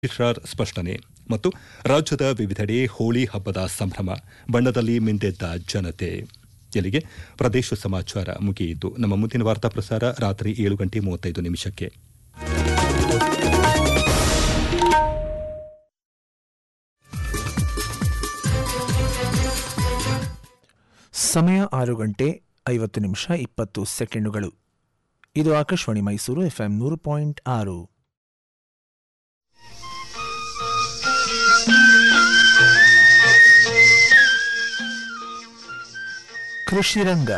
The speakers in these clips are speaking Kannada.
ರಿಜಿಸ್ಟ್ರಾರ್ ಸ್ಪಷ್ಟನೆ ಮತ್ತು ರಾಜ್ಯದ ವಿವಿಧೆಡೆ ಹೋಳಿ ಹಬ್ಬದ ಸಂಭ್ರಮ ಬಣ್ಣದಲ್ಲಿ ಮಿಂದೆದ್ದ ಜನತೆ ಇಲ್ಲಿಗೆ ಪ್ರದೇಶ ಸಮಾಚಾರ ಮುಗಿಯಿತು ನಮ್ಮ ಮುಂದಿನ ವಾರ್ತಾ ಪ್ರಸಾರ ರಾತ್ರಿ ಏಳು ಗಂಟೆ ಮೂವತ್ತೈದು ನಿಮಿಷಕ್ಕೆ ಸಮಯ ಆರು ಗಂಟೆ ಐವತ್ತು ನಿಮಿಷ ಇಪ್ಪತ್ತು ಸೆಕೆಂಡುಗಳು ಇದು ಆಕಾಶವಾಣಿ ಮೈಸೂರು ಎಫ್ಎಂ ನೂರು ಪಾಯಿಂಟ್ ಆರು ಕೃಷಿ ರಂಗ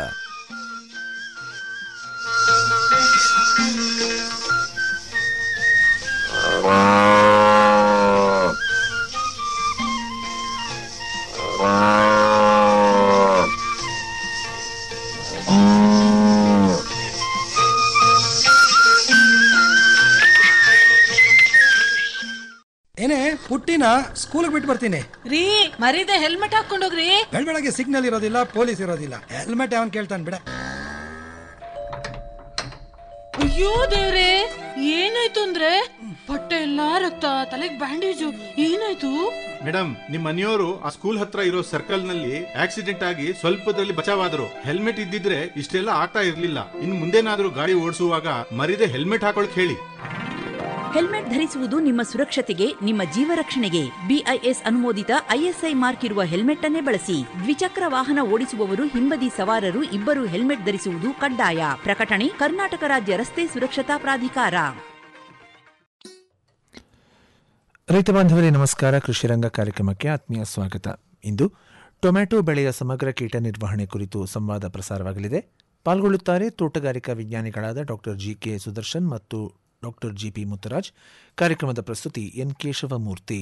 ಏನೇ ಪುಟ್ಟಿನ ಸ್ಕೂಲ್ಗೆ ಬಿಟ್ಟು ಬರ್ತೀನಿ ರೀ ಮರೀದೆ ಹೆಲ್ಮೆಟ್ ಹಾಕೊಂಡೋಗ್ರಿ ಬೆಳ್ ಬೆಳಗ್ಗೆ ಸಿಗ್ನಲ್ ಇರೋದಿಲ್ಲ ಪೊಲೀಸ್ ಇರೋದಿಲ್ಲ ಹೆಲ್ಮೆಟ್ ಅವನ್ ಕೇಳ್ತಾನೆ ಬಿಡ ಅಯ್ಯೋ ದೇವ್ರೆ ಏನಾಯ್ತು ಅಂದ್ರೆ ಬಟ್ಟೆ ಎಲ್ಲಾ ರಕ್ತ ತಲೆಗ್ ಬ್ಯಾಂಡೇಜು ಏನಾಯ್ತು ಮೇಡಮ್ ನಿಮ್ ಮನೆಯವರು ಆ ಸ್ಕೂಲ್ ಹತ್ರ ಇರೋ ಸರ್ಕಲ್ ನಲ್ಲಿ ಆಕ್ಸಿಡೆಂಟ್ ಆಗಿ ಸ್ವಲ್ಪದಲ್ಲಿ ಬಚಾವಾದ್ರು ಹೆಲ್ಮೆಟ್ ಇದ್ದಿದ್ರೆ ಇಷ್ಟೆಲ್ಲ ಆಗ್ತಾ ಇರ್ಲಿಲ್ಲ ಇನ್ ಮುಂದೇನಾದ್ರೂ ಗಾಡಿ ಓಡಿಸುವಾಗ ಮರಿದೆ ಹೆಲ್ಮೆಟ್ ಹಾಕೊಳಕ್ ಹೇಳಿ ಹೆಲ್ಮೆಟ್ ಧರಿಸುವುದು ನಿಮ್ಮ ಸುರಕ್ಷತೆಗೆ ನಿಮ್ಮ ಜೀವ ರಕ್ಷಣೆಗೆ ಬಿಐಎಸ್ ಅನುಮೋದಿತ ಐಎಸ್ಐ ಮಾರ್ಕ್ ಇರುವ ಹೆಲ್ಮೆಟ್ ಅನ್ನೇ ಬಳಸಿ ದ್ವಿಚಕ್ರ ವಾಹನ ಓಡಿಸುವವರು ಹಿಂಬದಿ ಸವಾರರು ಇಬ್ಬರು ಹೆಲ್ಮೆಟ್ ಧರಿಸುವುದು ಕಡ್ಡಾಯ ಪ್ರಕಟಣೆ ಕರ್ನಾಟಕ ರಾಜ್ಯ ರಸ್ತೆ ಸುರಕ್ಷತಾ ಪ್ರಾಧಿಕಾರ ರೈತ ಬಾಂಧವರೇ ನಮಸ್ಕಾರ ಕೃಷಿ ರಂಗ ಕಾರ್ಯಕ್ರಮಕ್ಕೆ ಆತ್ಮೀಯ ಸ್ವಾಗತ ಇಂದು ಟೊಮ್ಯಾಟೊ ಬೆಳೆಯ ಸಮಗ್ರ ಕೀಟ ನಿರ್ವಹಣೆ ಕುರಿತು ಸಂವಾದ ಪ್ರಸಾರವಾಗಲಿದೆ ಪಾಲ್ಗೊಳ್ಳುತ್ತಾರೆ ತೋಟಗಾರಿಕಾ ವಿಜ್ಞಾನಿಗಳಾದ ಡಾಕ್ಟರ್ ಜಿ ಕೆ ಸುದರ್ಶನ್ ಮತ್ತು ಡಾಕ್ಟರ್ ಜಿಪಿ ಮುತ್ತರಾಜ್ ಕಾರ್ಯಕ್ರಮದ ಪ್ರಸ್ತುತಿ ಎನ್ ಕೇಶವಮೂರ್ತಿ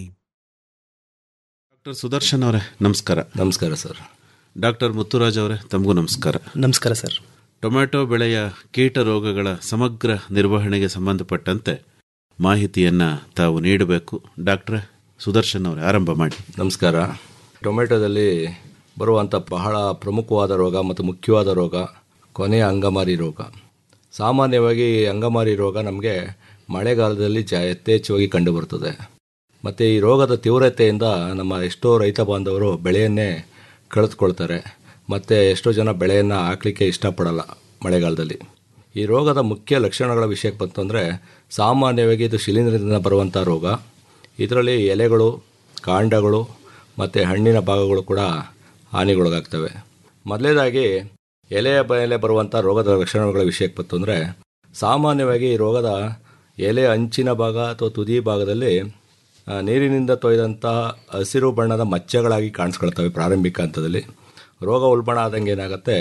ಡಾಕ್ಟರ್ ಸುದರ್ಶನ್ ಅವರೇ ನಮಸ್ಕಾರ ನಮಸ್ಕಾರ ಸರ್ ಡಾಕ್ಟರ್ ಮುತ್ತುರಾಜ್ ಅವರೇ ತಮಗೂ ನಮಸ್ಕಾರ ನಮಸ್ಕಾರ ಸರ್ ಟೊಮ್ಯಾಟೊ ಬೆಳೆಯ ಕೀಟ ರೋಗಗಳ ಸಮಗ್ರ ನಿರ್ವಹಣೆಗೆ ಸಂಬಂಧಪಟ್ಟಂತೆ ಮಾಹಿತಿಯನ್ನ ತಾವು ನೀಡಬೇಕು ಡಾಕ್ಟರ್ ಸುದರ್ಶನ್ ಅವರೇ ಆರಂಭ ಮಾಡಿ ನಮಸ್ಕಾರ ಟೊಮೆಟೊದಲ್ಲಿ ಬರುವಂಥ ಬಹಳ ಪ್ರಮುಖವಾದ ರೋಗ ಮತ್ತು ಮುಖ್ಯವಾದ ರೋಗ ಕೊನೆಯ ಅಂಗಮಾರಿ ರೋಗ ಸಾಮಾನ್ಯವಾಗಿ ಅಂಗಮಾರಿ ರೋಗ ನಮಗೆ ಮಳೆಗಾಲದಲ್ಲಿ ಜ ಯಥೇಚ್ಛವಾಗಿ ಕಂಡುಬರುತ್ತದೆ ಮತ್ತು ಈ ರೋಗದ ತೀವ್ರತೆಯಿಂದ ನಮ್ಮ ಎಷ್ಟೋ ರೈತ ಬಾಂಧವರು ಬೆಳೆಯನ್ನೇ ಕಳೆದುಕೊಳ್ತಾರೆ ಮತ್ತು ಎಷ್ಟೋ ಜನ ಬೆಳೆಯನ್ನು ಹಾಕಲಿಕ್ಕೆ ಇಷ್ಟಪಡಲ್ಲ ಮಳೆಗಾಲದಲ್ಲಿ ಈ ರೋಗದ ಮುಖ್ಯ ಲಕ್ಷಣಗಳ ವಿಷಯಕ್ಕೆ ಬಂತು ಅಂದರೆ ಸಾಮಾನ್ಯವಾಗಿ ಇದು ಶಿಲೀಂಧ್ರದಿಂದ ಬರುವಂಥ ರೋಗ ಇದರಲ್ಲಿ ಎಲೆಗಳು ಕಾಂಡಗಳು ಮತ್ತು ಹಣ್ಣಿನ ಭಾಗಗಳು ಕೂಡ ಹಾನಿಗೊಳಗಾಗ್ತವೆ ಮೊದಲನೇದಾಗಿ ಎಲೆಯ ಮೇಲೆ ಬರುವಂಥ ರೋಗದ ಲಕ್ಷಣಗಳ ವಿಷಯಕ್ಕೆ ಬಂತು ಅಂದರೆ ಸಾಮಾನ್ಯವಾಗಿ ಈ ರೋಗದ ಎಲೆ ಅಂಚಿನ ಭಾಗ ಅಥವಾ ತುದಿ ಭಾಗದಲ್ಲಿ ಆ, ನೀರಿನಿಂದ ತೊಯ್ದಂಥ ಹಸಿರು ಬಣ್ಣದ ಮಚ್ಚೆಗಳಾಗಿ ಕಾಣಿಸ್ಕೊಳ್ತವೆ ಪ್ರಾರಂಭಿಕ ಹಂತದಲ್ಲಿ ರೋಗ ಉಲ್ಬಣ ಆದಂಗೆ ಏನಾಗುತ್ತೆ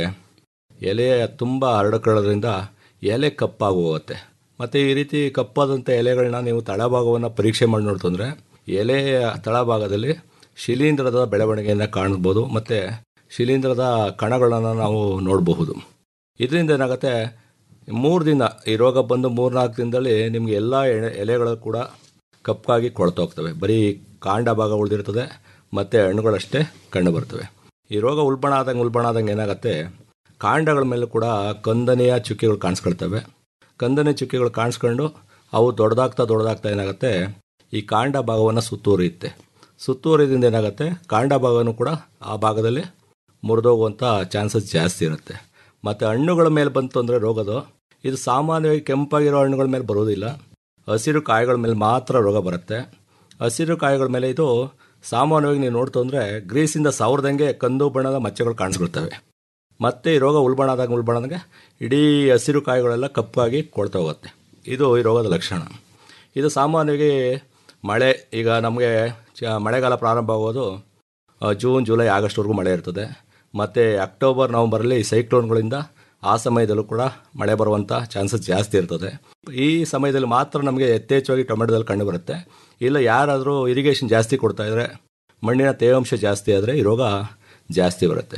ಎಲೆಯ ತುಂಬ ಹರಡ್ಕೊಳ್ಳೋದ್ರಿಂದ ಎಲೆ ಕಪ್ಪಾಗಿ ಹೋಗುತ್ತೆ ಮತ್ತು ಈ ರೀತಿ ಕಪ್ಪಾದಂಥ ಎಲೆಗಳನ್ನ ನೀವು ತಳಭಾಗವನ್ನು ಪರೀಕ್ಷೆ ಮಾಡಿ ನೋಡ್ತಂದ್ರೆ ಎಲೆಯ ತಳಭಾಗದಲ್ಲಿ ಶಿಲೀಂಧ್ರದ ಬೆಳವಣಿಗೆಯನ್ನು ಕಾಣ್ಬೋದು ಮತ್ತು ಶಿಲೀಂಧ್ರದ ಕಣಗಳನ್ನು ನಾವು ನೋಡಬಹುದು ಇದರಿಂದ ಏನಾಗುತ್ತೆ ಮೂರು ದಿನ ಈ ರೋಗ ಬಂದು ಮೂರ್ನಾಲ್ಕು ದಿನದಲ್ಲಿ ನಿಮಗೆ ಎಲ್ಲ ಎಳೆ- ಎಲೆಗಳು ಕೂಡ ಕಪ್ಪಾಗಿ ಕೊಳ್ತೋಗ್ತವೆ ಬರೀ ಕಾಂಡ ಭಾಗ ಉಳಿದಿರ್ತದೆ ಮತ್ತು ಹಣ್ಣುಗಳಷ್ಟೇ ಕಂಡು ಬರ್ತವೆ ಈ ರೋಗ ಉಲ್ಬಣ ಆದಂಗೆ ಉಲ್ಬಣ ಆದಂಗೆ ಏನಾಗುತ್ತೆ ಕಾಂಡಗಳ ಮೇಲೆ ಕೂಡ ಕಂದನೆಯ ಚುಕ್ಕೆಗಳು ಕಾಣಿಸ್ಕೊಳ್ತವೆ ಕಂದನೆ ಚುಕ್ಕೆಗಳು ಕಾಣಿಸ್ಕೊಂಡು ಅವು ದೊಡ್ಡದಾಗ್ತಾ ದೊಡ್ಡದಾಗ್ತಾ ಏನಾಗುತ್ತೆ ಈ ಕಾಂಡ ಭಾಗವನ್ನು ಸುತ್ತುವರಿಯುತ್ತೆ ಸುತ್ತುವರಿದಿಂದ ಏನಾಗುತ್ತೆ ಕಾಂಡ ಭಾಗನೂ ಕೂಡ ಆ ಭಾಗದಲ್ಲಿ ಮುರಿದೋಗುವಂಥ ಚಾನ್ಸಸ್ ಜಾಸ್ತಿ ಇರುತ್ತೆ ಮತ್ತು ಹಣ್ಣುಗಳ ಮೇಲೆ ಬಂತು ಅಂದರೆ ರೋಗದು ಇದು ಸಾಮಾನ್ಯವಾಗಿ ಕೆಂಪಾಗಿರೋ ಹಣ್ಣುಗಳ ಮೇಲೆ ಬರೋದಿಲ್ಲ ಹಸಿರು ಕಾಯಿಗಳ ಮೇಲೆ ಮಾತ್ರ ರೋಗ ಬರುತ್ತೆ ಹಸಿರು ಕಾಯಿಗಳ ಮೇಲೆ ಇದು ಸಾಮಾನ್ಯವಾಗಿ ನೀವು ನೋಡ್ತು ಅಂದರೆ ಗ್ರೀಸಿಂದ ಸಾವಿರದಂಗೆ ಕಂದು ಬಣ್ಣದ ಮಚ್ಚೆಗಳು ಕಾಣಿಸ್ಕೊಳ್ತವೆ ಮತ್ತೆ ಈ ರೋಗ ಉಲ್ಬಣ ಆದಾಗ ಉಲ್ಬಣ ಆದಂಗೆ ಇಡೀ ಹಸಿರು ಕಾಯಿಗಳೆಲ್ಲ ಕಪ್ಪಾಗಿ ಕೊಳ್ತಾ ಹೋಗುತ್ತೆ ಇದು ಈ ರೋಗದ ಲಕ್ಷಣ ಇದು ಸಾಮಾನ್ಯವಾಗಿ ಮಳೆ ಈಗ ನಮಗೆ ಚ ಮಳೆಗಾಲ ಪ್ರಾರಂಭ ಆಗೋದು ಆ, ಜೂನ್ ಜುಲೈ ಆಗಸ್ಟ್ವರೆಗೂ ಮಳೆ ಇರ್ತದೆ ಮತ್ತು ಅಕ್ಟೋಬರ್ ನವಂಬರಲ್ಲಿ ಸೈಕ್ಲೋನ್ಗಳಿಂದ ಆ ಸಮಯದಲ್ಲೂ ಕೂಡ ಮಳೆ ಬರುವಂಥ ಚಾನ್ಸಸ್ ಜಾಸ್ತಿ ಇರ್ತದೆ ಈ ಸಮಯದಲ್ಲಿ ಮಾತ್ರ ನಮಗೆ ಯಥೇಚ್ಛವಾಗಿ ಟೊಮೆಟೊದಲ್ಲಿ ಕಂಡು ಬರುತ್ತೆ ಇಲ್ಲ ಯಾರಾದರೂ ಇರಿಗೇಷನ್ ಜಾಸ್ತಿ ಕೊಡ್ತಾ ಇದ್ದರೆ ಮಣ್ಣಿನ ತೇವಾಂಶ ಜಾಸ್ತಿ ಆದರೆ ಈ ರೋಗ ಜಾಸ್ತಿ ಬರುತ್ತೆ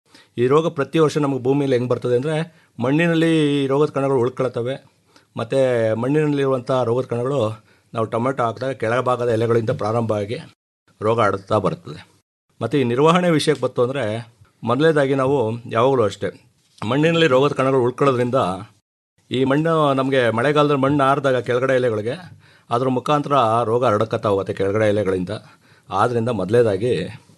ಈ ರೋಗ ಪ್ರತಿ ವರ್ಷ ನಮಗೆ ಭೂಮಿಯಲ್ಲಿ ಹೆಂಗೆ ಬರ್ತದೆ ಅಂದರೆ ಮಣ್ಣಿನಲ್ಲಿ ಈ ರೋಗದ ಕಣಗಳು ಉಳ್ಕೊಳ್ತವೆ ಮತ್ತು ಮಣ್ಣಿನಲ್ಲಿರುವಂಥ ರೋಗದ ಕಣಗಳು ನಾವು ಟೊಮೆಟೊ ಹಾಕಿದಾಗ ಕೆಳಭಾಗದ ಎಲೆಗಳಿಂದ ಪ್ರಾರಂಭ ಆಗಿ ರೋಗ ಹರಡ್ತಾ ಬರ್ತದೆ ಮತ್ತು ಈ ನಿರ್ವಹಣೆ ವಿಷಯಕ್ಕೆ ಬಂತು ಅಂದರೆ ಮೊದಲನೇದಾಗಿ ನಾವು ಯಾವಾಗಲೂ ಅಷ್ಟೇ ಮಣ್ಣಿನಲ್ಲಿ ರೋಗದ ಕಣಗಳು ಉಳ್ಕೊಳ್ಳೋದ್ರಿಂದ ಈ ಮಣ್ಣು ನಮಗೆ ಮಳೆಗಾಲದಲ್ಲಿ ಮಣ್ಣು ಆರಿದಾಗ ಕೆಳಗಡೆ ಎಲೆಗಳಿಗೆ ಅದರ ಮುಖಾಂತರ ರೋಗ ಹರಡಕತ್ತಾ ಹೋಗುತ್ತೆ ಕೆಳಗಡೆ ಎಲೆಗಳಿಂದ ಆದ್ದರಿಂದ ಮೊದಲೇದಾಗಿ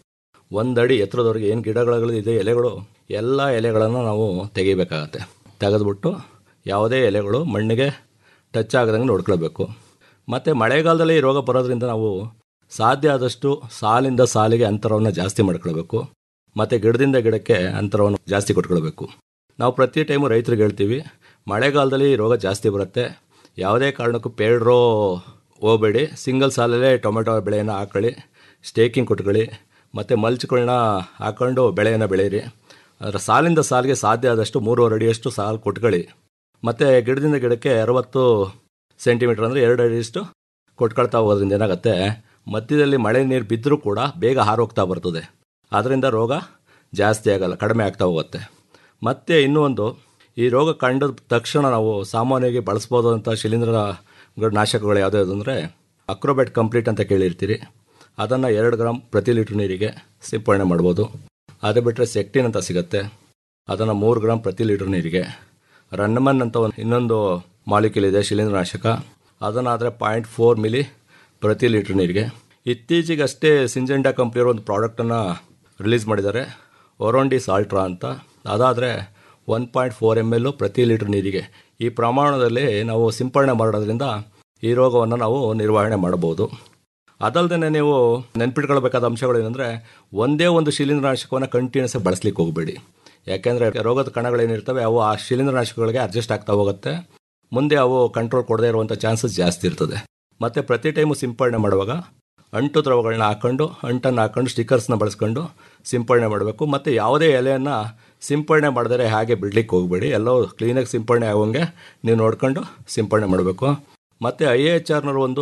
ಒಂದಡಿ ಎತ್ತರದವರೆಗೆ ಏನು ಗಿಡಗಳಿದೆ ಎಲೆಗಳು ಎಲ್ಲ ಎಲೆಗಳನ್ನು ನಾವು ತೆಗಿಬೇಕಾಗತ್ತೆ ತೆಗೆದ್ಬಿಟ್ಟು ಯಾವುದೇ ಎಲೆಗಳು ಮಣ್ಣಿಗೆ ಟಚ್ ಆಗದಂಗೆ ನೋಡ್ಕೊಳ್ಬೇಕು ಮತ್ತು ಮಳೆಗಾಲದಲ್ಲಿ ಈ ರೋಗ ಬರೋದ್ರಿಂದ ನಾವು ಸಾಧ್ಯ ಆದಷ್ಟು ಸಾಲಿಂದ ಸಾಲಿಗೆ ಅಂತರವನ್ನು ಜಾಸ್ತಿ ಮಾಡ್ಕೊಳ್ಬೇಕು ಮತ್ತು ಗಿಡದಿಂದ ಗಿಡಕ್ಕೆ ಅಂತರವನ್ನು ಜಾಸ್ತಿ ಕೊಟ್ಕೊಳ್ಬೇಕು ನಾವು ಪ್ರತಿ ಟೈಮು ರೈತರಿಗೆ ಹೇಳ್ತೀವಿ ಮಳೆಗಾಲದಲ್ಲಿ ಈ ರೋಗ ಜಾಸ್ತಿ ಬರುತ್ತೆ ಯಾವುದೇ ಕಾರಣಕ್ಕೂ ಪೇಡ್ರೋ ಹೋಗಬೇಡಿ ಸಿಂಗಲ್ ಸಾಲಲ್ಲೇ ಟೊಮೆಟೊ ಬೆಳೆಯನ್ನು ಹಾಕೊಳ್ಳಿ ಸ್ಟೇಕಿಂಗ್ ಕೊಟ್ಕೊಳ್ಳಿ ಮತ್ತು ಮಲ್ಚ್ಗಳನ್ನ ಹಾಕೊಂಡು ಬೆಳೆಯನ್ನು ಬೆಳೀರಿ ಅದರ ಸಾಲಿಂದ ಸಾಲಿಗೆ ಸಾಧ್ಯ ಆದಷ್ಟು ಮೂರುವರೆ ಅಡಿಯಷ್ಟು ಸಾಲು ಕೊಟ್ಕೊಳ್ಳಿ ಮತ್ತು ಗಿಡದಿಂದ ಗಿಡಕ್ಕೆ ಅರವತ್ತು ಸೆಂಟಿಮೀಟ್ರ್ ಅಂದರೆ ಎರಡು ಅಡಿಯಷ್ಟು ಕೊಟ್ಕೊಳ್ತಾ ಹೋಗೋದ್ರಿಂದ ಏನಾಗುತ್ತೆ ಮಧ್ಯದಲ್ಲಿ ಮಳೆ ನೀರು ಬಿದ್ದರೂ ಕೂಡ ಬೇಗ ಹಾರೋಗ್ತಾ ಬರ್ತದೆ ಅದರಿಂದ ರೋಗ ಜಾಸ್ತಿ ಆಗಲ್ಲ ಕಡಿಮೆ ಆಗ್ತಾ ಹೋಗುತ್ತೆ ಮತ್ತು ಇನ್ನೂ ಒಂದು ಈ ರೋಗ ಕಂಡ ತಕ್ಷಣ ನಾವು ಸಾಮಾನ್ಯವಾಗಿ ಬಳಸ್ಬೋದಂಥ ಶಿಲೀಂಧ್ರ ನಾಶಕಗಳು ಯಾವುದ್ಯಾವುದು ಅಂದರೆ ಅಕ್ರೋಬೆಟ್ ಕಂಪ್ಲೀಟ್ ಅಂತ ಕೇಳಿರ್ತೀರಿ ಅದನ್ನು ಎರಡು ಗ್ರಾಮ್ ಪ್ರತಿ ಲೀಟ್ರ್ ನೀರಿಗೆ ಸಿಂಪಡಣೆ ಮಾಡ್ಬೋದು ಅದು ಬಿಟ್ಟರೆ ಸೆಕ್ಟಿನ್ ಅಂತ ಸಿಗುತ್ತೆ ಅದನ್ನು ಮೂರು ಗ್ರಾಮ್ ಪ್ರತಿ ಲೀಟ್ರ್ ನೀರಿಗೆ ರನ್ನಮನ್ ಅಂತ ಒಂದು ಇನ್ನೊಂದು ಮಾಲಿಕ್ಯೂಲ್ ಇದೆ ಶಿಲೀಂಧ್ರನಾಶಕ ಅದನ್ನಾದರೆ ಪಾಯಿಂಟ್ ಫೋರ್ ಮಿಲಿ ಪ್ರತಿ ಲೀಟ್ರ್ ನೀರಿಗೆ ಇತ್ತೀಚೆಗಷ್ಟೇ ಸಿಂಜೆಂಡಾ ಕಂಪ್ನಿಯವರು ಒಂದು ಪ್ರಾಡಕ್ಟನ್ನು ರಿಲೀಸ್ ಮಾಡಿದ್ದಾರೆ ಒರೋಂಡಿ ಸಾಲ್ಟ್ರಾ ಅಂತ ಅದಾದರೆ one point four M L ಪ್ರತಿ ಲೀಟ್ರ್ ನೀರಿಗೆ ಈ ಪ್ರಮಾಣದಲ್ಲಿ ನಾವು ಸಿಂಪಡಣೆ ಮಾಡೋದ್ರಿಂದ ಈ ರೋಗವನ್ನು ನಾವು ನಿರ್ವಹಣೆ ಮಾಡಬಹುದು ಅದಲ್ಲದೆ ನೀವು ನೆನ್ಪಿಟ್ಕೊಳ್ಬೇಕಾದ ಅಂಶಗಳು ಏನಂದರೆ ಒಂದೇ ಒಂದು ಶಿಲೀಂಧ್ರನಾಶಕವನ್ನು ಕಂಟಿನ್ಯೂಸ್ ಬಳಸ್ಲಿಕ್ಕೆ ಹೋಗಬೇಡಿ ಯಾಕೆಂದರೆ ರೋಗದ ಕಣಗಳೇನಿರ್ತವೆ ಅವು ಆ ಶಿಲೀಂಧ್ರನಾಶಕಗಳಿಗೆ ಅಡ್ಜಸ್ಟ್ ಆಗ್ತಾ ಹೋಗುತ್ತೆ ಮುಂದೆ ಅವು ಕಂಟ್ರೋಲ್ ಕೊಡದೇ ಇರುವಂಥ ಚಾನ್ಸಸ್ ಜಾಸ್ತಿ ಇರ್ತದೆ ಮತ್ತು ಪ್ರತಿ ಟೈಮು ಸಿಂಪಡಣೆ ಮಾಡುವಾಗ ಅಂಟು ದ್ರವಗಳನ್ನ ಹಾಕೊಂಡು ಅಂಟನ್ನು ಹಾಕೊಂಡು ಸ್ಟಿಕ್ಕರ್ಸ್ನ ಬಳಸ್ಕೊಂಡು ಸಿಂಪಡಣೆ ಮಾಡಬೇಕು ಮತ್ತು ಯಾವುದೇ ಎಲೆಯನ್ನು ಸಿಂಪಡಣೆ ಮಾಡಿದರೆ ಹಾಗೆ ಬಿಡ್ಲಿಕ್ಕೆ ಹೋಗಬೇಡಿ ಎಲ್ಲವೂ ಕ್ಲೀನಾಗಿ ಸಿಂಪಡಣೆ ಆಗೋಂಗೆ ನೀವು ನೋಡ್ಕೊಂಡು ಸಿಂಪಡಣೆ ಮಾಡಬೇಕು ಮತ್ತು ಐ ಎಚ್ ಆರ್ನವರು ಒಂದು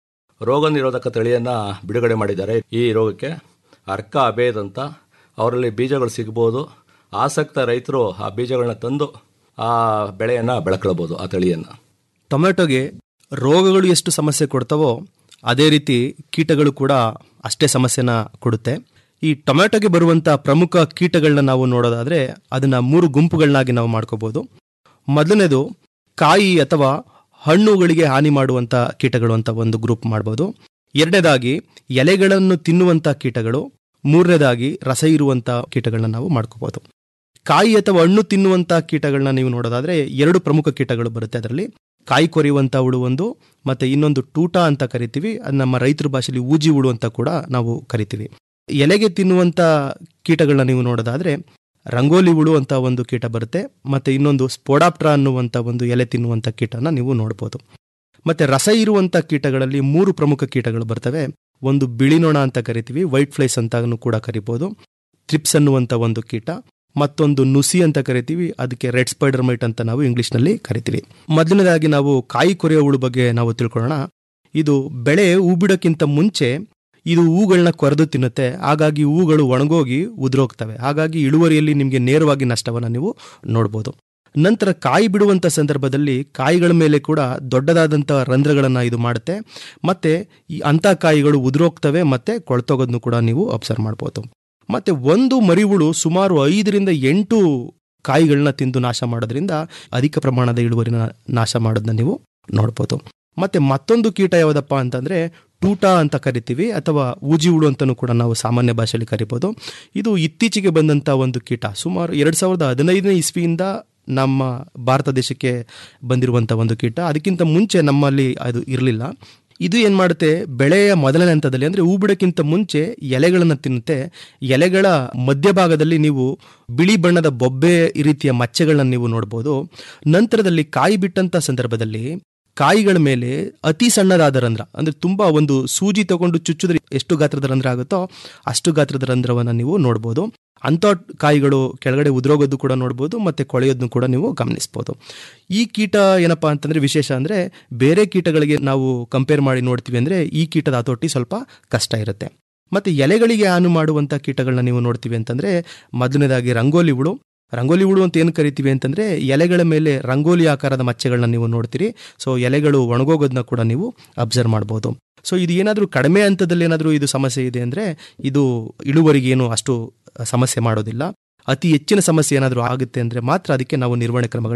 ರೋಗ ನಿರೋಧಕ ತಳಿಯನ್ನು ಬಿಡುಗಡೆ ಮಾಡಿದ್ದಾರೆ ಈ ರೋಗಕ್ಕೆ ಅರ್ಕ ಅಬೇದ್ ಅಂತ ಅವರಲ್ಲಿ ಬೀಜಗಳು ಸಿಗ್ಬೋದು ಆಸಕ್ತ ರೈತರು ಆ ಬೀಜಗಳನ್ನ ತಂದು ಆ ಬೆಳೆಯನ್ನು ಬೆಳ್ಕೊಳ್ಬೋದು ಆ ತಳಿಯನ್ನು ಟೊಮೆಟೊಗೆ ರೋಗಗಳು ಎಷ್ಟು ಸಮಸ್ಯೆ ಕೊಡ್ತಾವೋ ಅದೇ ರೀತಿ ಕೀಟಗಳು ಕೂಡ ಅಷ್ಟೇ ಸಮಸ್ಯೆನ ಕೊಡುತ್ತೆ ಈ ಟೊಮೆಟೊಗೆ ಬರುವಂಥ ಪ್ರಮುಖ ಕೀಟಗಳನ್ನ ನಾವು ನೋಡೋದಾದ್ರೆ ಅದನ್ನ ಮೂರು ಗುಂಪುಗಳನ್ನಾಗಿ ನಾವು ಮಾಡ್ಕೋಬಹುದು ಮೊದಲನೇದು ಕಾಯಿ ಅಥವಾ ಹಣ್ಣುಗಳಿಗೆ ಹಾನಿ ಮಾಡುವಂಥ ಕೀಟಗಳು ಅಂತ ಒಂದು ಗ್ರೂಪ್ ಮಾಡ್ಬೋದು ಎರಡನೇದಾಗಿ ಎಲೆಗಳನ್ನು ತಿನ್ನುವಂಥ ಕೀಟಗಳು ಮೂರನೇದಾಗಿ ರಸ ಇರುವಂಥ ಕೀಟಗಳನ್ನ ನಾವು ಮಾಡ್ಕೋಬಹುದು ಕಾಯಿ ಅಥವಾ ಹಣ್ಣು ತಿನ್ನುವಂಥ ಕೀಟಗಳನ್ನ ನೀವು ನೋಡೋದಾದ್ರೆ ಎರಡು ಪ್ರಮುಖ ಕೀಟಗಳು ಬರುತ್ತೆ ಅದರಲ್ಲಿ ಕಾಯಿ ಕೊರೆಯುವಂಥ ಹುಳು ಒಂದು ಮತ್ತೆ ಇನ್ನೊಂದು ಟೂಟ ಅಂತ ಕರಿತೀವಿ ಅದು ನಮ್ಮ ರೈತರ ಭಾಷೆಯಲ್ಲಿ ಊಜಿ ಹುಳು ಅಂತ ಕೂಡ ನಾವು ಕರಿತೀವಿ ಎಲೆಗೆ ತಿನ್ನುವಂಥ ಕೀಟಗಳನ್ನ ನೀವು ನೋಡೋದಾದ್ರೆ ರಂಗೋಲಿ ಹುಳು ಅಂತ ಒಂದು ಕೀಟ ಬರುತ್ತೆ ಮತ್ತೆ ಇನ್ನೊಂದು ಸ್ಪೋಡಾಪ್ಟ್ರಾ ಅನ್ನುವಂಥ ಒಂದು ಎಲೆ ತಿನ್ನುವಂಥ ಕೀಟನ ನೀವು ನೋಡ್ಬೋದು ಮತ್ತೆ ರಸ ಇರುವಂಥ ಕೀಟಗಳಲ್ಲಿ ಮೂರು ಪ್ರಮುಖ ಕೀಟಗಳು ಬರ್ತವೆ ಒಂದು ಬಿಳಿನೊಣ ಅಂತ ಕರಿತೀವಿ ವೈಟ್ ಫ್ಲೈಸ್ ಅಂತಾನು ಕೂಡ ಕರಿಬೋದು ತ್ರಿಪ್ಸ್ ಅನ್ನುವಂಥ ಒಂದು ಕೀಟ ಮತ್ತೊಂದು ನುಸಿ ಅಂತ ಕರಿತೀವಿ ಅದಕ್ಕೆ ರೆಡ್ ಸ್ಪೈಡರ್ ಮೈಟ್ ಅಂತ ನಾವು ಇಂಗ್ಲಿಷ್ನಲ್ಲಿ ಕರಿತೀವಿ ಮೊದಲನೇದಾಗಿ ನಾವು ಕಾಯಿ ಕೊರೆಯೋ ಹುಳು ಬಗ್ಗೆ ನಾವು ತಿಳ್ಕೊಳ್ಳೋಣ ಇದು ಬೆಳೆ ಹೂ ಬಿಡೋಕ್ಕಿಂತ ಮುಂಚೆ ಇದು ಹೂಗಳನ್ನ ಕೊರೆದು ತಿನ್ನುತ್ತೆ ಹಾಗಾಗಿ ಹೂಗಳು ಒಣಗೋಗಿ ಉದುರೋಗ್ತವೆ ಹಾಗಾಗಿ ಇಳುವರಿಯಲ್ಲಿ ನಿಮಗೆ ನೇರವಾಗಿ ನಷ್ಟವನ್ನು ನೀವು ನೋಡ್ಬೋದು ನಂತರ ಕಾಯಿ ಬಿಡುವಂಥ ಸಂದರ್ಭದಲ್ಲಿ ಕಾಯಿಗಳ ಮೇಲೆ ಕೂಡ ದೊಡ್ಡದಾದಂಥ ರಂಧ್ರಗಳನ್ನು ಇದು ಮಾಡುತ್ತೆ ಮತ್ತೆ ಈ ಅಂಥ ಕಾಯಿಗಳು ಉದುರೋಗ್ತವೆ ಮತ್ತೆ ಕೊಳ್ತೋಗೋದನ್ನು ಕೂಡ ನೀವು ಅಬ್ಸರ್ವ್ ಮಾಡ್ಬೋದು ಮತ್ತೆ ಒಂದು ಮರಿಹುಳು ಸುಮಾರು ಐದರಿಂದ ಎಂಟು ಕಾಯಿಗಳನ್ನ ತಿಂದು ನಾಶ ಮಾಡೋದ್ರಿಂದ ಅಧಿಕ ಪ್ರಮಾಣದ ಇಳುವರಿನ ನಾಶ ಮಾಡೋದನ್ನ ನೀವು ನೋಡ್ಬೋದು ಮತ್ತೆ ಮತ್ತೊಂದು ಕೀಟ ಯಾವುದಪ್ಪ ಅಂತಂದ್ರೆ ಟೂಟ ಅಂತ ಕರಿತೀವಿ ಅಥವಾ ಊಜಿ ಹುಳು ಅಂತಲೂ ಕೂಡ ನಾವು ಸಾಮಾನ್ಯ ಭಾಷೆಯಲ್ಲಿ ಕರಿಬೋದು ಇದು ಇತ್ತೀಚೆಗೆ ಬಂದಂಥ ಒಂದು ಕೀಟ ಸುಮಾರು ಎರಡು ಸಾವಿರದ ಹದಿನೈದನೇ ಇಸ್ವಿಯಿಂದ ನಮ್ಮ ಭಾರತ ದೇಶಕ್ಕೆ ಬಂದಿರುವಂಥ ಒಂದು ಕೀಟ ಅದಕ್ಕಿಂತ ಮುಂಚೆ ನಮ್ಮಲ್ಲಿ ಅದು ಇರಲಿಲ್ಲ ಇದು ಏನು ಮಾಡುತ್ತೆ ಬೆಳೆಯ ಮೊದಲನೇ ಹಂತದಲ್ಲಿ ಅಂದರೆ ಹೂ ಬಿಡೋಕ್ಕಿಂತ ಮುಂಚೆ ಎಲೆಗಳನ್ನು ತಿನ್ನುತ್ತೆ ಎಲೆಗಳ ಮಧ್ಯಭಾಗದಲ್ಲಿ ನೀವು ಬಿಳಿ ಬಣ್ಣದ ಬೊಬ್ಬೆ ರೀತಿಯ ಮಚ್ಚೆಗಳನ್ನ ನೀವು ನೋಡ್ಬೋದು ನಂತರದಲ್ಲಿ ಕಾಯಿ ಬಿಟ್ಟಂಥ ಸಂದರ್ಭದಲ್ಲಿ ಕಾಯಿಗಳ ಮೇಲೆ ಅತಿ ಸಣ್ಣದಾದ ರಂಧ್ರ ಅಂದ್ರೆ ತುಂಬಾ ಒಂದು ಸೂಜಿ ತಗೊಂಡು ಚುಚ್ಚಿದ್ರೆ ಎಷ್ಟು ಗಾತ್ರದ ರಂಧ್ರ ಆಗುತ್ತೋ ಅಷ್ಟು ಗಾತ್ರದ ರಂಧ್ರವನ್ನು ನೀವು ನೋಡ್ಬೋದು ಅಂಥ ಕಾಯಿಗಳು ಕೆಳಗಡೆ ಉದುರೋಗೋದು ಕೂಡ ನೋಡ್ಬೋದು ಮತ್ತೆ ಕೊಳೆಯೋದನ್ನು ಕೂಡ ನೀವು ಗಮನಿಸ್ಬೋದು ಈ ಕೀಟ ಏನಪ್ಪಾ ಅಂತಂದ್ರೆ ವಿಶೇಷ ಅಂದ್ರೆ ಬೇರೆ ಕೀಟಗಳಿಗೆ ನಾವು ಕಂಪೇರ್ ಮಾಡಿ ನೋಡ್ತೀವಿ ಅಂದ್ರೆ ಈ ಕೀಟದ ಹತೋಟಿ ಸ್ವಲ್ಪ ಕಷ್ಟ ಇರುತ್ತೆ ಮತ್ತೆ ಎಲೆಗಳಿಗೆ ಹಾನು ಮಾಡುವಂಥ ಕೀಟಗಳನ್ನ ನೀವು ನೋಡ್ತೀವಿ ಅಂತಂದ್ರೆ ಮೊದಲನೇದಾಗಿ ರಂಗೋಲಿ ಹುಳು ರಂಗೋಲಿ ಹುಳು ಅಂತ ಏನು ಕರಿತೀವಿ ಅಂತಂದ್ರೆ ಎಲೆಗಳ ಮೇಲೆ ರಂಗೋಲಿ ಆಕಾರದ ಮಚ್ಚೆಗಳನ್ನ ನೀವು ನೋಡ್ತೀರಿ ಸೊ ಎಲೆಗಳು ಒಣಗೋಗೋದನ್ನ ಕೂಡ ನೀವು ಅಬ್ಸರ್ವ್ ಮಾಡ್ಬೋದು ಸೊ ಇದು ಏನಾದರೂ ಕಡಿಮೆ ಹಂತದಲ್ಲಿ ಏನಾದರೂ ಇದು ಸಮಸ್ಯೆ ಇದೆ ಅಂದರೆ ಇದು ಇಳುವರಿಗೆ ಏನು ಅಷ್ಟು ಸಮಸ್ಯೆ ಮಾಡೋದಿಲ್ಲ ಅತಿ ಹೆಚ್ಚಿನ ಸಮಸ್ಯೆ ಏನಾದರೂ ಆಗುತ್ತೆ ಅಂದರೆ ಮಾತ್ರ ಅದಕ್ಕೆ ನಾವು ನಿರ್ವಹಣೆ ಕ್ರಮಗಳನ್ನ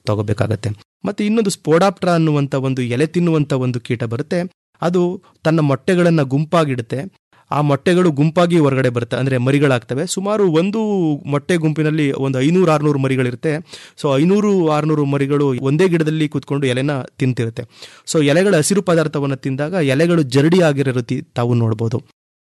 ತಗೋಬೇಕಾಗತ್ತೆ ಮತ್ತೆ ಇನ್ನೊಂದು ಸ್ಪೋಡಾಪ್ಟ್ರ ಅನ್ನುವಂಥ ಒಂದು ಎಲೆ ತಿನ್ನುವಂಥ ಒಂದು ಕೀಟ ಬರುತ್ತೆ ಅದು ತನ್ನ ಮೊಟ್ಟೆಗಳನ್ನು ಗುಂಪಾಗಿಡುತ್ತೆ ಆ ಮೊಟ್ಟೆಗಳು ಗುಂಪಾಗಿ ಹೊರಗಡೆ ಬರುತ್ತೆ ಅಂದರೆ ಮರಿಗಳಾಗ್ತವೆ ಸುಮಾರು ಒಂದು ಮೊಟ್ಟೆ ಗುಂಪಿನಲ್ಲಿ ಒಂದು ಐನೂರು ಆರುನೂರು ಮರಿಗಳಿರುತ್ತೆ ಸೊ ಐನೂರು ಆರುನೂರು ಮರಿಗಳು ಒಂದೇ ಗಿಡದಲ್ಲಿ ಕೂತ್ಕೊಂಡು ಎಲೆನ ತಿಂತಿರುತ್ತೆ ಸೊ ಎಲೆಗಳ ಹಸಿರು ಪದಾರ್ಥವನ್ನು ತಿಂದಾಗ ಎಲೆಗಳು ಜರಡಿ ಆಗಿರೋ ರೀತಿ ತಾವು ನೋಡ್ಬೋದು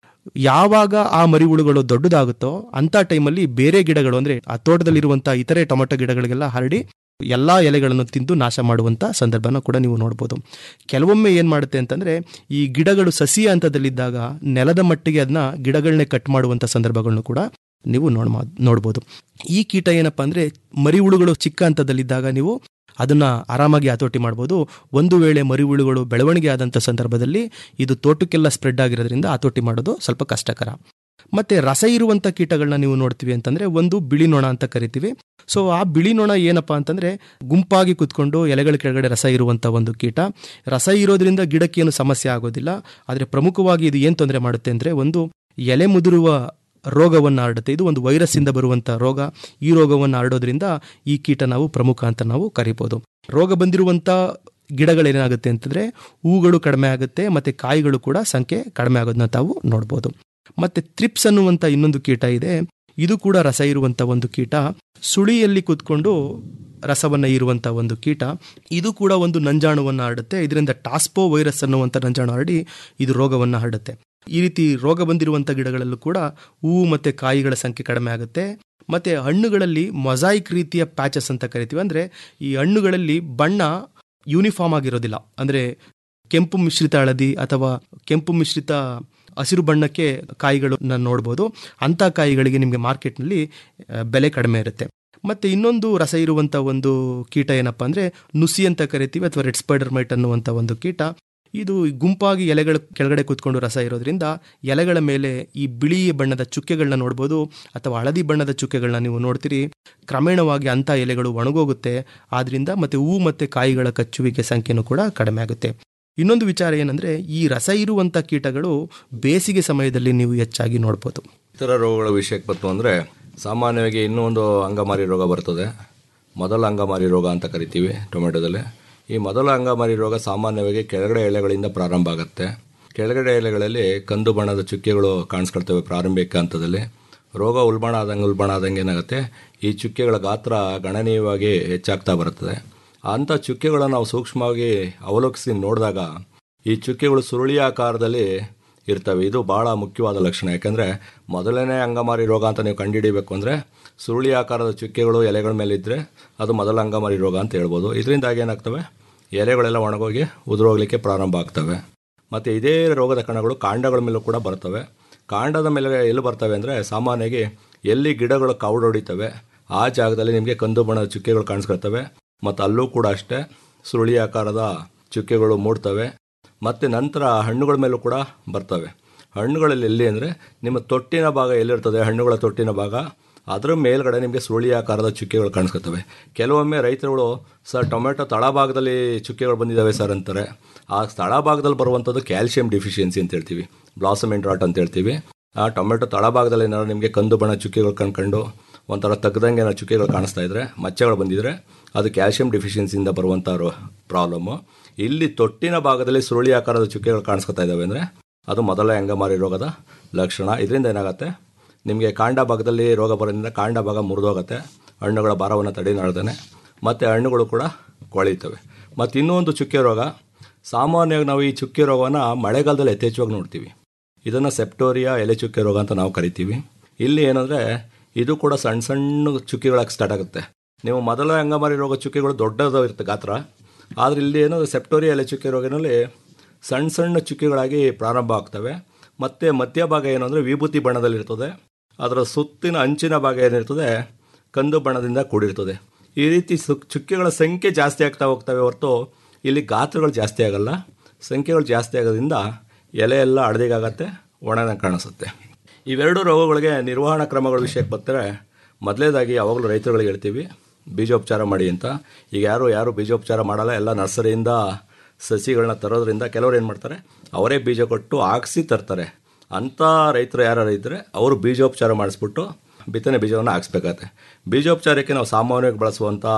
ಯಾವಾಗ ಆ ಮರಿ ಹುಳುಗಳು ದೊಡ್ಡದಾಗುತ್ತೋ ಅಂಥ ಟೈಮಲ್ಲಿ ಬೇರೆ ಗಿಡಗಳು ಅಂದರೆ ಆ ತೋಟದಲ್ಲಿರುವಂಥ ಇತರೆ ಟೊಮೆಟೊ ಗಿಡಗಳಿಗೆಲ್ಲ ಹರಡಿ ಎಲ್ಲ ಎಲೆಗಳನ್ನು ತಿಂದು ನಾಶ ಮಾಡುವಂಥ ಸಂದರ್ಭನ ಕೂಡ ನೀವು ನೋಡ್ಬೋದು ಕೆಲವೊಮ್ಮೆ ಏನು ಮಾಡುತ್ತೆ ಅಂತಂದರೆ ಈ ಗಿಡಗಳು ಸಸಿ ಹಂತದಲ್ಲಿದ್ದಾಗ ನೆಲದ ಮಟ್ಟಿಗೆ ಅದನ್ನ ಗಿಡಗಳನ್ನೇ ಕಟ್ ಮಾಡುವಂಥ ಸಂದರ್ಭಗಳನ್ನು ಕೂಡ ನೀವು ನೋಡ್ ನೋಡ್ಬೋದು ಈ ಕೀಟ ಏನಪ್ಪ ಅಂದರೆ ಮರಿ ಹುಳುಗಳು ಚಿಕ್ಕ ಹಂತದಲ್ಲಿದ್ದಾಗ ನೀವು ಅದನ್ನ ಆರಾಮಾಗಿ ಹತೋಟಿ ಮಾಡ್ಬೋದು ಒಂದು ವೇಳೆ ಮರಿ ಹುಳುಗಳು ಬೆಳವಣಿಗೆ ಆದಂಥ ಸಂದರ್ಭದಲ್ಲಿ ಇದು ತೋಟಕ್ಕೆಲ್ಲ ಸ್ಪ್ರೆಡ್ ಆಗಿರೋದ್ರಿಂದ ಹತೋಟಿ ಮಾಡೋದು ಸ್ವಲ್ಪ ಕಷ್ಟಕರ ಮತ್ತೆ ರಸ ಇರುವಂಥ ಕೀಟಗಳನ್ನ ನೀವು ನೋಡ್ತೀವಿ ಅಂತಂದ್ರೆ ಒಂದು ಬಿಳಿ ನೊಣ ಅಂತ ಕರಿತೀವಿ ಸೊ ಆ ಬಿಳಿ ನೊಣ ಏನಪ್ಪಾ ಅಂತಂದ್ರೆ ಗುಂಪಾಗಿ ಕುತ್ಕೊಂಡು ಎಲೆಗಳ ಕೆಳಗಡೆ ರಸ ಇರುವಂಥ ಒಂದು ಕೀಟ ರಸ ಇರೋದ್ರಿಂದ ಗಿಡಕ್ಕೇನು ಸಮಸ್ಯೆ ಆಗೋದಿಲ್ಲ ಆದರೆ ಪ್ರಮುಖವಾಗಿ ಇದು ಏನು ತೊಂದರೆ ಮಾಡುತ್ತೆ ಅಂದರೆ ಒಂದು ಎಲೆ ಮುದುರುವ ರೋಗವನ್ನು ಹರಡುತ್ತೆ ಇದು ಒಂದು ವೈರಸ್ ಇಂದ ಬರುವಂಥ ರೋಗ ಈ ರೋಗವನ್ನು ಹರಡೋದ್ರಿಂದ ಈ ಕೀಟ ನಾವು ಪ್ರಮುಖ ಅಂತ ನಾವು ಕರಿಬೋದು ರೋಗ ಬಂದಿರುವಂಥ ಗಿಡಗಳೇನಾಗುತ್ತೆ ಅಂತಂದ್ರೆ ಹೂಗಳು ಕಡಿಮೆ ಆಗುತ್ತೆ ಮತ್ತೆ ಕಾಯಿಗಳು ಕೂಡ ಸಂಖ್ಯೆ ಕಡಿಮೆ ಆಗೋದನ್ನ ತಾವು ನೋಡ್ಬೋದು ಮತ್ತೆ ತ್ರಿಪ್ಸ್ ಅನ್ನುವಂಥ ಇನ್ನೊಂದು ಕೀಟ ಇದೆ ಇದು ಕೂಡ ರಸ ಇರುವಂಥ ಒಂದು ಕೀಟ ಸುಳಿಯಲ್ಲಿ ಕೂತ್ಕೊಂಡು ರಸವನ್ನ ಇರುವಂಥ ಒಂದು ಕೀಟ ಇದು ಕೂಡ ಒಂದು ನಂಜಾಣುವನ್ನು ಹರಡುತ್ತೆ ಇದರಿಂದ ಟಾಸ್ಪೋ ವೈರಸ್ ಅನ್ನುವಂಥ ನಂಜಾಣು ಹರಡಿ ಇದು ರೋಗವನ್ನು ಹರಡುತ್ತೆ ಈ ರೀತಿ ರೋಗ ಬಂದಿರುವಂಥ ಗಿಡಗಳಲ್ಲೂ ಕೂಡ ಹೂವು ಮತ್ತೆ ಕಾಯಿಗಳ ಸಂಖ್ಯೆ ಕಡಿಮೆ ಆಗುತ್ತೆ ಮತ್ತೆ ಹಣ್ಣುಗಳಲ್ಲಿ ಮೊಸಾಯಿಕ್ ರೀತಿಯ ಪ್ಯಾಚಸ್ ಅಂತ ಕರಿತೀವಿ ಅಂದ್ರೆ ಈ ಹಣ್ಣುಗಳಲ್ಲಿ ಬಣ್ಣ ಯೂನಿಫಾರ್ಮ್ ಆಗಿರೋದಿಲ್ಲ ಅಂದ್ರೆ ಕೆಂಪು ಮಿಶ್ರಿತ ಹಳದಿ ಅಥವಾ ಕೆಂಪು ಮಿಶ್ರಿತ ಹಸಿರು ಬಣ್ಣಕ್ಕೆ ಕಾಯಿಗಳು ನೋಡ್ಬೋದು ಅಂಥ ಕಾಯಿಗಳಿಗೆ ನಿಮಗೆ ಮಾರ್ಕೆಟ್ನಲ್ಲಿ ಬೆಲೆ ಕಡಿಮೆ ಇರುತ್ತೆ ಮತ್ತೆ ಇನ್ನೊಂದು ರಸ ಇರುವಂಥ ಒಂದು ಕೀಟ ಏನಪ್ಪಾ ಅಂದ್ರೆ ನುಸಿ ಅಂತ ಕರಿತೀವಿ ಅಥವಾ ರೆಡ್ ಸ್ಪೈಡರ್ ಮೈಟ್ ಅನ್ನುವಂಥ ಒಂದು ಕೀಟ ಇದು ಗುಂಪಾಗಿ ಎಲೆಗಳ ಕೆಳಗಡೆ ಕೂತ್ಕೊಂಡು ರಸ ಇರೋದ್ರಿಂದ ಎಲೆಗಳ ಮೇಲೆ ಈ ಬಿಳಿ ಬಣ್ಣದ ಚುಕ್ಕೆಗಳನ್ನ ನೋಡ್ಬೋದು ಅಥವಾ ಹಳದಿ ಬಣ್ಣದ ಚುಕ್ಕೆಗಳನ್ನ ನೀವು ನೋಡ್ತೀರಿ ಕ್ರಮೇಣವಾಗಿ ಅಂಥ ಎಲೆಗಳು ಒಣಗೋಗುತ್ತೆ ಆದ್ರಿಂದ ಮತ್ತೆ ಹೂ ಮತ್ತೆ ಕಾಯಿಗಳ ಕಚ್ಚುವಿಕೆ ಸಂಖ್ಯೆನೂ ಕೂಡ ಕಡಿಮೆ ಆಗುತ್ತೆ ಇನ್ನೊಂದು ವಿಚಾರ ಏನಂದ್ರೆ ಈ ರಸ ಇರುವಂಥ ಕೀಟಗಳು ಬೇಸಿಗೆ ಸಮಯದಲ್ಲಿ ನೀವು ಹೆಚ್ಚಾಗಿ ನೋಡ್ಬೋದು ಇತರ ರೋಗಗಳ ವಿಷಯಕ್ಕೆ ಬಂತು ಅಂದರೆ ಸಾಮಾನ್ಯವಾಗಿ ಇನ್ನೂ ಒಂದು ಅಂಗಮಾರಿ ರೋಗ ಬರ್ತದೆ ಮೊದಲ ಅಂಗಮಾರಿ ರೋಗ ಅಂತ ಕರಿತೀವಿ ಟೊಮೆಟೊದಲ್ಲಿ ಈ ಮೊದಲ ಅಂಗಮಾರಿ ರೋಗ ಸಾಮಾನ್ಯವಾಗಿ ಕೆಳಗಡೆ ಎಲೆಗಳಿಂದ ಪ್ರಾರಂಭ ಆಗುತ್ತೆ ಕೆಳಗಡೆ ಎಲೆಗಳಲ್ಲಿ ಕಂದು ಬಣ್ಣದ ಚುಕ್ಕೆಗಳು ಕಾಣಿಸ್ಕೊಳ್ತವೆ ಪ್ರಾರಂಭಿಕ ಹಂತದಲ್ಲಿ ರೋಗ ಉಲ್ಬಣ ಆದಂಗೆ ಉಲ್ಬಣ ಆದಂಗೆ ಏನಾಗುತ್ತೆ ಈ ಚುಕ್ಕೆಗಳ ಗಾತ್ರ ಗಣನೀಯವಾಗಿ ಹೆಚ್ಚಾಗ್ತಾ ಬರುತ್ತದೆ ಅಂಥ ಚುಕ್ಕೆಗಳನ್ನು ನಾವು ಸೂಕ್ಷ್ಮವಾಗಿ ಅವಲೋಕಿಸಿ ನೋಡಿದಾಗ ಈ ಚುಕ್ಕೆಗಳು ಸುರುಳಿ ಆಕಾರದಲ್ಲಿ ಇರ್ತವೆ ಇದು ಭಾಳ ಮುಖ್ಯವಾದ ಲಕ್ಷಣ ಯಾಕಂದರೆ ಮೊದಲನೇ ಅಂಗಮಾರಿ ರೋಗ ಅಂತ ನೀವು ಕಂಡುಹಿಡಿಬೇಕು ಅಂದರೆ ಸುರುಳಿ ಆಕಾರದ ಚುಕ್ಕೆಗಳು ಎಲೆಗಳ ಮೇಲೆ ಇದ್ದರೆ ಅದು ಮೊದಲ ಅಂಗಮಾರಿ ರೋಗ ಅಂತ ಹೇಳ್ಬೋದು ಇದರಿಂದಾಗಿ ಏನಾಗ್ತವೆ ಎಲೆಗಳೆಲ್ಲ ಒಣಗೋಗಿ ಉದುರೋಗ್ಲಿಕ್ಕೆ ಪ್ರಾರಂಭ ಆಗ್ತವೆ ಮತ್ತು ಇದೇ ರೋಗದ ಕಣಗಳು ಕಾಂಡಗಳ ಮೇಲೂ ಕೂಡ ಬರ್ತವೆ ಕಾಂಡದ ಮೇಲೆ ಎಲ್ಲಿ ಬರ್ತವೆ ಅಂದರೆ ಸಾಮಾನ್ಯವಾಗಿ ಎಲ್ಲಿ ಗಿಡಗಳು ಕವಡೊಡಿತವೆ ಆ ಜಾಗದಲ್ಲಿ ನಿಮಗೆ ಕಂದು ಬಣ್ಣದ ಚುಕ್ಕೆಗಳು ಕಾಣಿಸ್ಕೊಳ್ತವೆ ಮತ್ತು ಅಲ್ಲೂ ಕೂಡ ಅಷ್ಟೇ ಸುರುಳಿ ಆಕಾರದ ಚುಕ್ಕೆಗಳು ಮೂಡ್ತವೆ ಮತ್ತು ನಂತರ ಹಣ್ಣುಗಳ ಮೇಲೂ ಕೂಡ ಬರ್ತವೆ ಹಣ್ಣುಗಳಲ್ಲಿ ಎಲ್ಲಿ ಅಂದರೆ ನಿಮ್ಮ ತೊಟ್ಟಿನ ಭಾಗ ಎಲ್ಲಿರ್ತದೆ ಹಣ್ಣುಗಳ ತೊಟ್ಟಿನ ಭಾಗ ಅದರ ಮೇಲ್ಗಡೆ ನಿಮಗೆ ಸುರುಳಿ ಆಕಾರದ ಚುಕ್ಕೆಗಳು ಕಾಣಿಸ್ಕೊತವೆ ಕೆಲವೊಮ್ಮೆ ರೈತರುಗಳು ಸರ್ ಟೊಮೆಟೊ ತಳಭಾಗದಲ್ಲಿ ಚುಕ್ಕೆಗಳು ಬಂದಿದ್ದಾವೆ ಸರ್ ಅಂತಾರೆ ಆ ತಳಭಾಗದಲ್ಲಿ ಬರುವಂಥದ್ದು ಕ್ಯಾಲ್ಸಿಯಂ ಡಿಫಿಷಿಯನ್ಸಿ ಅಂತ ಹೇಳ್ತೀವಿ ಬ್ಲಾಸಮ್ ಎಂಡ್ ರಾಟ್ ಅಂತ ಹೇಳ್ತೀವಿ ಆ ಟೊಮೆಟೊ ತಳಭಾಗದಲ್ಲಿ ಏನಾದ್ರು ನಿಮಗೆ ಕಂದು ಬಣ್ಣ ಚುಕ್ಕೆಗಳು ಕಂಡ್ಕೊಂಡು ಒಂಥರ ತೆಗ್ದಂಗೆ ಏನೋ ಚುಕ್ಕೆಗಳು ಕಾಣಿಸ್ತಾ ಇದ್ರೆ ಮಚ್ಚೆಗಳು ಬಂದಿದ್ರೆ ಅದು ಕ್ಯಾಲ್ಸಿಯಂ ಡಿಫಿಷಿಯನ್ಸಿಯಿಂದ ಬರುವಂಥ ಪ್ರಾಬ್ಲಮ್ಮು ಇಲ್ಲಿ ತೊಟ್ಟಿನ ಭಾಗದಲ್ಲಿ ಸುರುಳಿ ಆಕಾರದ ಚುಕ್ಕೆಗಳು ಕಾಣಿಸ್ಕೊತಾ ಇದ್ದಾವೆ ಅಂದರೆ ಅದು ಮೊದಲ ಅಂಗಮಾರಿ ರೋಗದ ಲಕ್ಷಣ ಇದರಿಂದ ಏನಾಗುತ್ತೆ ನಿಮಗೆ ಕಾಂಡ ಭಾಗದಲ್ಲಿ ರೋಗ ಬರೋದ್ರಿಂದ ಕಾಂಡ ಭಾಗ ಮುರಿದೋಗುತ್ತೆ ಹಣ್ಣುಗಳ ಭಾರವನ್ನು ತಡೆನಾಳ್ತಾನೆ ಮತ್ತು ಹಣ್ಣುಗಳು ಕೂಡ ಕೊಳೆಯುತ್ತವೆ ಮತ್ತು ಇನ್ನೊಂದು ಚುಕ್ಕೆ ರೋಗ ಸಾಮಾನ್ಯವಾಗಿ ನಾವು ಈ ಚುಕ್ಕೆ ರೋಗವನ್ನು ಮಳೆಗಾಲದಲ್ಲಿ ಯಥೇಚ್ಛವಾಗಿ ನೋಡ್ತೀವಿ ಇದನ್ನು ಸೆಪ್ಟೋರಿಯಾ ಎಲೆ ಚುಕ್ಕೆ ರೋಗ ಅಂತ ನಾವು ಕರಿತೀವಿ ಇಲ್ಲಿ ಏನಂದರೆ ಇದು ಕೂಡ ಸಣ್ಣ ಸಣ್ಣ ಚುಕ್ಕೆಗಳಾಗಿ ಸ್ಟಾರ್ಟ್ ಆಗುತ್ತೆ ನೀವು ಮೊದಲ ಅಂಗಮಾರಿ ರೋಗ ಚುಕ್ಕೆಗಳು ದೊಡ್ಡದು ಇರುತ್ತೆ ಗಾತ್ರ ಆದರೆ ಇಲ್ಲಿ ಏನೋ ಸೆಪ್ಟೋರಿಯಾ ಎಲೆ ಚುಕ್ಕೆ ರೋಗನಲ್ಲಿ ಸಣ್ಣ ಸಣ್ಣ ಚುಕ್ಕೆಗಳಾಗಿ ಪ್ರಾರಂಭ ಆಗ್ತವೆ ಮತ್ತು ಮಧ್ಯಭಾಗ ಏನು ಅಂದರೆ ವಿಭೂತಿ ಬಣ್ಣದಲ್ಲಿರ್ತದೆ ಅದರ ಸುತ್ತಿನ ಅಂಚಿನ ಭಾಗ ಏನಿರ್ತದೆ ಕಂದು ಬಣ್ಣದಿಂದ ಕೂಡಿರ್ತದೆ ಈ ರೀತಿ ಸು ಚುಕ್ಕೆಗಳ ಸಂಖ್ಯೆ ಜಾಸ್ತಿ ಆಗ್ತಾ ಹೋಗ್ತವೆ ಹೊರತು ಇಲ್ಲಿ ಗಾತ್ರಗಳು ಜಾಸ್ತಿ ಆಗಲ್ಲ ಸಂಖ್ಯೆಗಳು ಜಾಸ್ತಿ ಆಗೋದ್ರಿಂದ ಎಲೆ ಎಲ್ಲ ಹಳದಿಗಾಗತ್ತೆ ಒಣನ ಕಾಣಿಸುತ್ತೆ ಇವೆರಡು ರೋಗಗಳಿಗೆ ನಿರ್ವಹಣಾ ಕ್ರಮಗಳ ವಿಷಯಕ್ಕೆ ಬರ್ತಾರೆ ಮೊದಲೇದಾಗಿ ಯಾವಾಗಲೂ ರೈತರುಗಳಿಗೆ ಹೇಳ್ತೀವಿ ಬೀಜೋಪಚಾರ ಮಾಡಿ ಅಂತ ಈಗ ಯಾರು ಯಾರು ಬೀಜೋಪಚಾರ ಮಾಡಲ್ಲ ಎಲ್ಲ ನರ್ಸರಿಯಿಂದ ಸಸಿಗಳನ್ನ ತರೋದ್ರಿಂದ ಕೆಲವರು ಏನು ಮಾಡ್ತಾರೆ ಅವರೇ ಬೀಜ ಕೊಟ್ಟು ಹಾಕ್ಸಿ ತರ್ತಾರೆ ಅಂಥ ರೈತರು ಯಾರು ಇದ್ದರೆ ಅವರು ಬೀಜೋಪಚಾರ ಮಾಡಿಸ್ಬಿಟ್ಟು ಬಿತ್ತನೆ ಬೀಜವನ್ನು ಹಾಕ್ಸ್ಬೇಕಾಗತ್ತೆ ಬೀಜೋಪಚಾರಕ್ಕೆ ನಾವು ಸಾಮಾನ್ಯವಾಗಿ ಬಳಸುವಂಥ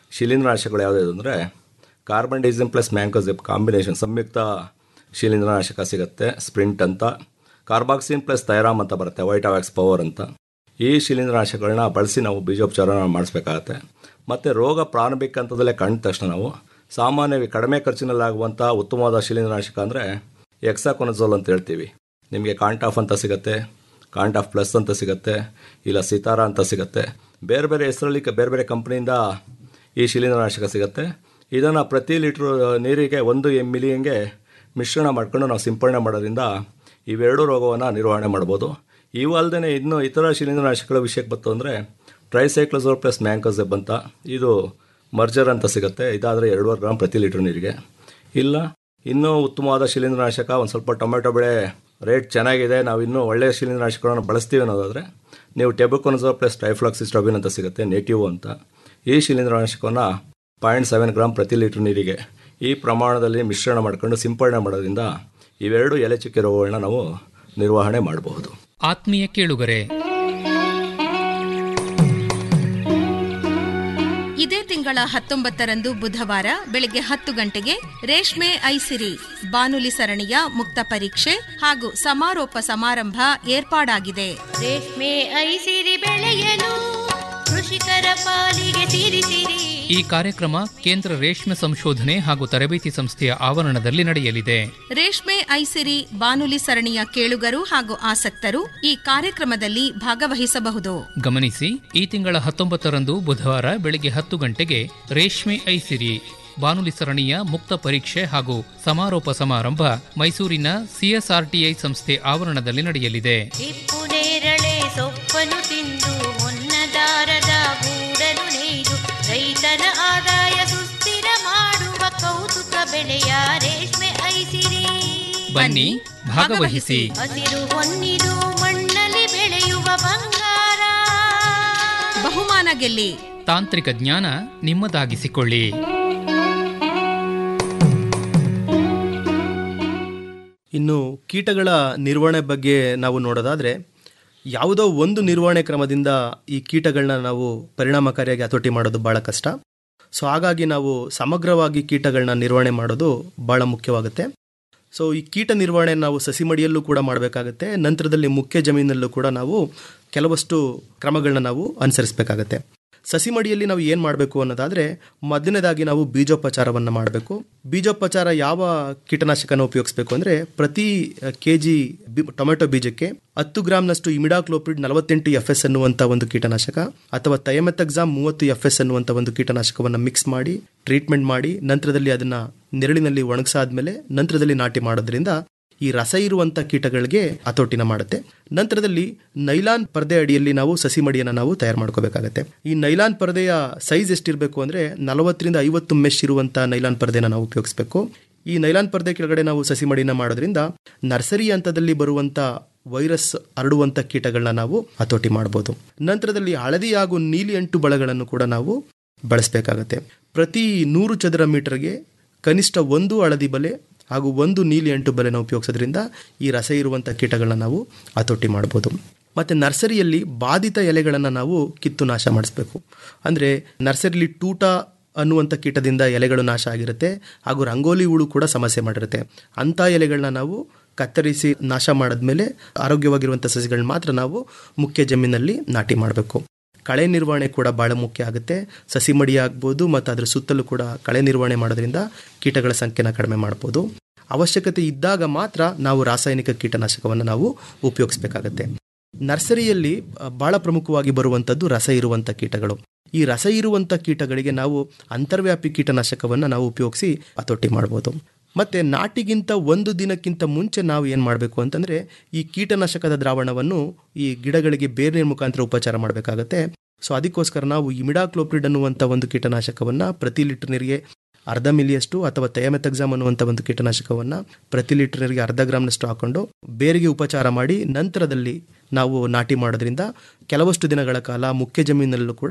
ಶಿಲೀಂಧ್ರನಾಶಕಗಳು ಯಾವುದಾದ್ರು ಅಂದರೆ carbendazim plus mancozeb combination ಸಂಯುಕ್ತ ಶಿಲೀಂಧ್ರನಾಶಕ ಸಿಗುತ್ತೆ ಸ್ಪ್ರಿಂಟ್ ಅಂತ ಕಾರ್ಬಾಕ್ಸಿನ್ ಪ್ಲಸ್ ಥೈರಾಮ್ ಅಂತ ಬರುತ್ತೆ ವೈಟಾವ್ಯಾಕ್ಸ್ ಪವರ್ ಅಂತ ಈ ಶಿಲೀಂಧ್ರನಾಶಕಗಳನ್ನ ಬಳಸಿ ನಾವು ಬೀಜೋಪಚಾರ ಮಾಡಿಸ್ಬೇಕಾಗತ್ತೆ ಮತ್ತು ರೋಗ ಪ್ರಾರಂಭಿಕ ಹಂತದಲ್ಲೇ ಕಂಡ ತಕ್ಷಣ ನಾವು ಸಾಮಾನ್ಯವಾಗಿ ಕಡಿಮೆ ಖರ್ಚಿನಲ್ಲಾಗುವಂಥ ಉತ್ತಮವಾದ ಶಿಲೀಂಧ್ರನಾಶಕ ಅಂದರೆ ಎಕ್ಸಾಕೊನಜೋಲ್ ಅಂತ ಹೇಳ್ತೀವಿ ನಿಮಗೆ ಕಾಂಟಾಫ್ ಅಂತ ಸಿಗುತ್ತೆ ಕಾಂಟಾಫ್ ಪ್ಲಸ್ ಅಂತ ಸಿಗುತ್ತೆ ಇಲ್ಲ ಸಿತಾರ ಅಂತ ಸಿಗುತ್ತೆ ಬೇರೆ ಬೇರೆ ಹೆಸರಲ್ಲಿ ಕ- ಬೇರೆ ಬೇರೆ ಕಂಪ್ನಿಯಿಂದ ಈ ಶಿಲೀಂಧ್ರನಾಶಕ ಸಿಗುತ್ತೆ ಇದನ್ನು ಪ್ರತಿ ಲೀಟ್ರ್ ನೀರಿಗೆ ಒಂದು ಎಮ್ ಮಿಲಿಯಂಗೆ ಮಿಶ್ರಣ ಮಾಡ್ಕೊಂಡು ನಾವು ಸಿಂಪಡಣೆ ಮಾಡೋದ್ರಿಂದ ಇವೆರಡು ರೋಗವನ್ನು ನಿರ್ವಹಣೆ ಮಾಡ್ಬೋದು ಇವು ಅಲ್ಲದೆ ಇನ್ನೂ ಇತರ ಶಿಲೀಂಧ್ರನಾಶಕಗಳ ವಿಷಯಕ್ಕೆ ಬಂತು ಅಂದರೆ ಟ್ರೈಸೈಕ್ಲೋಸೋಲ್ ಪ್ಲಸ್ ಮ್ಯಾಂಕೋಸೆಬ್ ಅಂತ ಇದು ಮರ್ಜರ್ ಅಂತ ಸಿಗುತ್ತೆ ಇದಾದರೆ ಎರಡೂವರೆ ಗ್ರಾಮ್ ಪ್ರತಿ ಲೀಟ್ರ್ ನೀರಿಗೆ ಇಲ್ಲ ಇನ್ನೂ ಉತ್ತಮವಾದ ಶಿಲೀಂಧ್ರನಾಶಕ ಒಂದು ಸ್ವಲ್ಪ ಟೊಮೆಟೊ ಬೆಳೆ ರೇಟ್ ಚೆನ್ನಾಗಿದೆ ನಾವು ಇನ್ನೂ ಒಳ್ಳೆಯ ಶಿಲೀಂಧ್ರನಾಶಕಗಳನ್ನು ಬಳಸ್ತೀವಿ ಅನ್ನೋದಾದರೆ ನೀವು ಟೆಬುಕೊನಜೋ ಪ್ಲಸ್ ಟೈಫ್ಲಾಕ್ಸಿಸ್ಟ್ರಾಬಿನ್ ಅಂತ ಸಿಗುತ್ತೆ ನೇಟಿವ್ ಅಂತ ಈ ಶಿಲೀಂಧ್ರನಾಶಕವನ್ನು ಪಾಯಿಂಟ್ ಸೆವೆನ್ ಗ್ರಾಮ್ ಪ್ರತಿ ಲೀಟ್ರ್ ನೀರಿಗೆ ಈ ಪ್ರಮಾಣದಲ್ಲಿ ಮಿಶ್ರಣ ಮಾಡ್ಕೊಂಡು ಸಿಂಪಡಣೆ ಮಾಡೋದ್ರಿಂದ ಇವೆರಡು ಎಲೆ ಚುಕ್ಕೆ ರೋಗಗಳನ್ನ ನಾವು ನಿರ್ವಹಣೆ ಮಾಡಬಹುದು ಆತ್ಮೀಯ ಕೇಳುಗರೆ ಇದೇ ತಿಂಗಳ ಹತ್ತೊಂಬತ್ತರಂದು ಬುಧವಾರ ಬೆಳಗ್ಗೆ ಹತ್ತು ಗಂಟೆಗೆ ರೇಷ್ಮೆ ಐಸಿರಿ ಬಾನುಲಿ ಸರಣಿಯ ಮುಕ್ತ ಪರೀಕ್ಷೆ ಹಾಗೂ ಸಮಾರೋಪ ಸಮಾರಂಭ ಏರ್ಪಾಡಾಗಿದೆ ರೇಷ್ಮೆ ಐಸಿರಿ ಬೆಳೆಯಲು ಕೃಷಿಕರ ಪಾಲಿಗೆ ಸಿರಿಸಿರಿ ಈ ಕಾರ್ಯಕ್ರಮ ಕೇಂದ್ರ ರೇಷ್ಮೆ ಸಂಶೋಧನೆ ಹಾಗೂ ತರಬೇತಿ ಸಂಸ್ಥೆಯ ಆವರಣದಲ್ಲಿ ನಡೆಯಲಿದೆ ರೇಷ್ಮೆ ಐಸಿರಿ ಬಾನುಲಿ ಸರಣಿಯ ಕೇಳುಗರು ಹಾಗೂ ಆಸಕ್ತರು ಈ ಕಾರ್ಯಕ್ರಮದಲ್ಲಿ ಭಾಗವಹಿಸಬಹುದು ಗಮನಿಸಿ ಈ ತಿಂಗಳ ಹತ್ತೊಂಬತ್ತರಂದು ಬುಧವಾರ ಬೆಳಗ್ಗೆ ಹತ್ತು ಗಂಟೆಗೆ ರೇಷ್ಮೆ ಐಸಿರಿ ಬಾನುಲಿ ಸರಣಿಯ ಮುಕ್ತ ಪರೀಕ್ಷೆ ಹಾಗೂ ಸಮಾರೋಪ ಸಮಾರಂಭ ಮೈಸೂರಿನ ಸಿಎಸ್ಆರ್ಟಿಐ ಸಂಸ್ಥೆ ಆವರಣದಲ್ಲಿ ನಡೆಯಲಿದೆ ಹಿಪ್ಪು ನೇರಳೆ ಸೊಪ್ಪನ್ನು ತಿಂದು ಹೊನ್ನದಾರದ ಗೂಡನು ನೇಯ್ದು ರೈತನ ಆದಾಯ ಸುಸ್ಥಿರ ಮಾಡುವ ಕೌತುಕ ಬೆಳೆಯ ರೇಷ್ಮೆ ಐಸಿರಿ ಬನ್ನಿ ಭಾಗವಹಿಸಿ ಹಸಿರು ಹೊನ್ನಿದು ಮಣ್ಣಲ್ಲಿ ಬೆಳೆಯುವ ಬಂಗಾರ ಬಹುಮಾನ ಗೆಲ್ಲಿ ತಾಂತ್ರಿಕ ಜ್ಞಾನ ನಿಮ್ಮದಾಗಿಸಿಕೊಳ್ಳಿ ಇನ್ನು ಕೀಟಗಳ ನಿರ್ವಹಣೆ ಬಗ್ಗೆ ನಾವು ನೋಡೋದಾದರೆ ಯಾವುದೋ ಒಂದು ನಿರ್ವಹಣೆ ಕ್ರಮದಿಂದ ಈ ಕೀಟಗಳನ್ನ ನಾವು ಪರಿಣಾಮಕಾರಿಯಾಗಿ ಹತೋಟಿ ಮಾಡೋದು ಭಾಳ ಕಷ್ಟ ಸೊ ಹಾಗಾಗಿ ನಾವು ಸಮಗ್ರವಾಗಿ ಕೀಟಗಳನ್ನ ನಿರ್ವಹಣೆ ಮಾಡೋದು ಭಾಳ ಮುಖ್ಯವಾಗುತ್ತೆ ಸೊ ಈ ಕೀಟ ನಿರ್ವಹಣೆ ನಾವು ಸಸಿ ಮಡಿಯಲ್ಲೂ ಕೂಡ ಮಾಡಬೇಕಾಗತ್ತೆ ನಂತರದಲ್ಲಿ ಮುಖ್ಯ ಜಮೀನಲ್ಲೂ ಕೂಡ ನಾವು ಕೆಲವಷ್ಟು ಕ್ರಮಗಳನ್ನ ನಾವು ಅನುಸರಿಸಬೇಕಾಗತ್ತೆ ಸಸಿ ಮಡಿಯಲ್ಲಿ ನಾವು ಏನು ಮಾಡಬೇಕು ಅನ್ನೋದಾದರೆ ಮೊದಲನೇದಾಗಿ ನಾವು ಬೀಜೋಪಚಾರವನ್ನು ಮಾಡಬೇಕು ಬೀಜೋಪಚಾರ ಯಾವ ಕೀಟನಾಶಕನ ಉಪಯೋಗಿಸಬೇಕು ಅಂದರೆ ಪ್ರತಿ ಕೆ ಜಿ ಟೊಮೆಟೊ ಬೀಜಕ್ಕೆ ಹತ್ತು ಗ್ರಾಮ್ನಷ್ಟು ಇಮಿಡಾಕ್ಲೋಪ್ರಿಡ್ ನಲವತ್ತೆಂಟು ಎಫ್ ಎಸ್ ಅನ್ನುವಂಥ ಒಂದು ಕೀಟನಾಶಕ ಅಥವಾ ತಯಮೆತಕ್ಸಾಮ್ ಮೂವತ್ತು ಎಫ್ ಎಸ್ ಅನ್ನುವಂಥ ಒಂದು ಕೀಟನಾಶಕವನ್ನು ಮಿಕ್ಸ್ ಮಾಡಿ ಟ್ರೀಟ್ಮೆಂಟ್ ಮಾಡಿ ನಂತರದಲ್ಲಿ ಅದನ್ನು ನೆರಳಿನಲ್ಲಿ ಒಣಗಿಸಾದ್ಮೇಲೆ ನಂತರದಲ್ಲಿ ನಾಟಿ ಮಾಡೋದ್ರಿಂದ ಈ ರಸ ಇರುವಂಥ ಕೀಟಗಳಿಗೆ ಹತೋಟಿನ ಮಾಡುತ್ತೆ ನಂತರದಲ್ಲಿ ನೈಲಾನ್ ಪರದೆ ಅಡಿಯಲ್ಲಿ ನಾವು ಸಸಿ ಮಡಿಯನ್ನು ನಾವು ತಯಾರು ಮಾಡ್ಕೋಬೇಕಾಗತ್ತೆ ಈ ನೈಲಾನ್ ಪರದೆಯ ಸೈಜ್ ಎಷ್ಟಿರಬೇಕು ಅಂದರೆ ನಲವತ್ತರಿಂದ ಐವತ್ತು ಮೆಶ್ ಇರುವಂಥ ನೈಲಾನ್ ಪರದೆನ ನಾವು ಉಪಯೋಗಿಸಬೇಕು ಈ ನೈಲಾನ್ ಪರದೆ ಕೆಳಗಡೆ ನಾವು ಸಸಿ ಮಡಿನ ಮಾಡೋದ್ರಿಂದ ನರ್ಸರಿ ಹಂತದಲ್ಲಿ ಬರುವಂಥ ವೈರಸ್ ಹರಡುವಂಥ ಕೀಟಗಳನ್ನ ನಾವು ಹತೋಟಿ ಮಾಡ್ಬೋದು ನಂತರದಲ್ಲಿ ಹಳದಿ ಹಾಗೂ ನೀಲಿ ಅಂಟು ಬಳಗಳನ್ನು ಕೂಡ ನಾವು ಬಳಸಬೇಕಾಗತ್ತೆ ಪ್ರತಿ ನೂರು ಚದರ ಮೀಟರ್ಗೆ ಕನಿಷ್ಠ ಒಂದು ಹಳದಿ ಬಲೆ ಹಾಗೂ ಒಂದು ನೀಲಿ ಅಂಟು ಬಲೆನ ಉಪಯೋಗಿಸೋದ್ರಿಂದ ಈ ರಸ ಇರುವಂಥ ಕೀಟಗಳನ್ನ ನಾವು ಹತೋಟಿ ಮಾಡ್ಬೋದು ಮತ್ತು ನರ್ಸರಿಯಲ್ಲಿ ಬಾಧಿತ ಎಲೆಗಳನ್ನು ನಾವು ಕಿತ್ತು ನಾಶ ಮಾಡಿಸ್ಬೇಕು ಅಂದರೆ ನರ್ಸರಿಲಿ ಟೂಟ ಅನ್ನುವಂಥ ಕೀಟದಿಂದ ಎಲೆಗಳು ನಾಶ ಆಗಿರುತ್ತೆ ಹಾಗೂ ರಂಗೋಲಿ ಹುಳು ಕೂಡ ಸಮಸ್ಯೆ ಮಾಡಿರುತ್ತೆ ಅಂಥ ಎಲೆಗಳನ್ನ ನಾವು ಕತ್ತರಿಸಿ ನಾಶ ಮಾಡಿದ್ಮೇಲೆ ಆರೋಗ್ಯವಾಗಿರುವಂಥ ಸಸಿಗಳನ್ನ ಮಾತ್ರ ನಾವು ಮುಖ್ಯ ಜಮೀನಲ್ಲಿ ನಾಟಿ ಮಾಡಬೇಕು ಕಳೆ ನಿರ್ವಹಣೆ ಕೂಡ ಭಾಳ ಮುಖ್ಯ ಆಗುತ್ತೆ ಸಸಿ ಮಡಿ ಆಗ್ಬೋದು ಮತ್ತು ಅದ್ರ ಸುತ್ತಲೂ ಕೂಡ ಕಳೆ ನಿರ್ವಹಣೆ ಮಾಡೋದ್ರಿಂದ ಕೀಟಗಳ ಸಂಖ್ಯೆನ ಕಡಿಮೆ ಮಾಡ್ಬೋದು ಅವಶ್ಯಕತೆ ಇದ್ದಾಗ ಮಾತ್ರ ನಾವು ರಾಸಾಯನಿಕ ಕೀಟನಾಶಕವನ್ನು ನಾವು ಉಪಯೋಗಿಸಬೇಕಾಗತ್ತೆ ನರ್ಸರಿಯಲ್ಲಿ ಭಾಳ ಪ್ರಮುಖವಾಗಿ ಬರುವಂಥದ್ದು ರಸ ಇರುವಂಥ ಕೀಟಗಳು ಈ ರಸ ಇರುವಂಥ ಕೀಟಗಳಿಗೆ ನಾವು ಅಂತರ್ವ್ಯಾಪಿ ಕೀಟನಾಶಕವನ್ನು ನಾವು ಉಪಯೋಗಿಸಿ ಹತೋಟಿ ಮಾಡ್ಬೋದು ಮತ್ತು ನಾಟಿಗಿಂತ ಒಂದು ದಿನಕ್ಕಿಂತ ಮುಂಚೆ ನಾವು ಏನು ಮಾಡಬೇಕು ಅಂತಂದರೆ ಈ ಕೀಟನಾಶಕದ ದ್ರಾವಣವನ್ನು ಈ ಗಿಡಗಳಿಗೆ ಬೇರೆ ಮುಖಾಂತರ ಉಪಚಾರ ಮಾಡಬೇಕಾಗತ್ತೆ ಸೊ ಅದಕ್ಕೋಸ್ಕರ ನಾವು ಇಮಿಡಾಕ್ಲೋಪ್ರಿಡ್ ಅನ್ನುವಂಥ ಒಂದು ಕೀಟನಾಶಕವನ್ನು ಪ್ರತಿ ಲೀಟರ್ ನೀರಿಗೆ ಅರ್ಧ ಮಿಲಿಯಷ್ಟು ಅಥವಾ ತಯಮೆತಕ್ಸಾಮ್ ಅನ್ನುವಂಥ ಒಂದು ಕೀಟನಾಶಕವನ್ನು ಪ್ರತಿ ಲೀಟರ್ ನೀರಿಗೆ ಅರ್ಧ ಗ್ರಾಮ್ನಷ್ಟು ಹಾಕೊಂಡು ಬೇರಿಗೆ ಉಪಚಾರ ಮಾಡಿ ನಂತರದಲ್ಲಿ ನಾವು ನಾಟಿ ಮಾಡೋದ್ರಿಂದ ಕೆಲವಷ್ಟು ದಿನಗಳ ಕಾಲ ಮುಖ್ಯ ಜಮೀನಲ್ಲೂ ಕೂಡ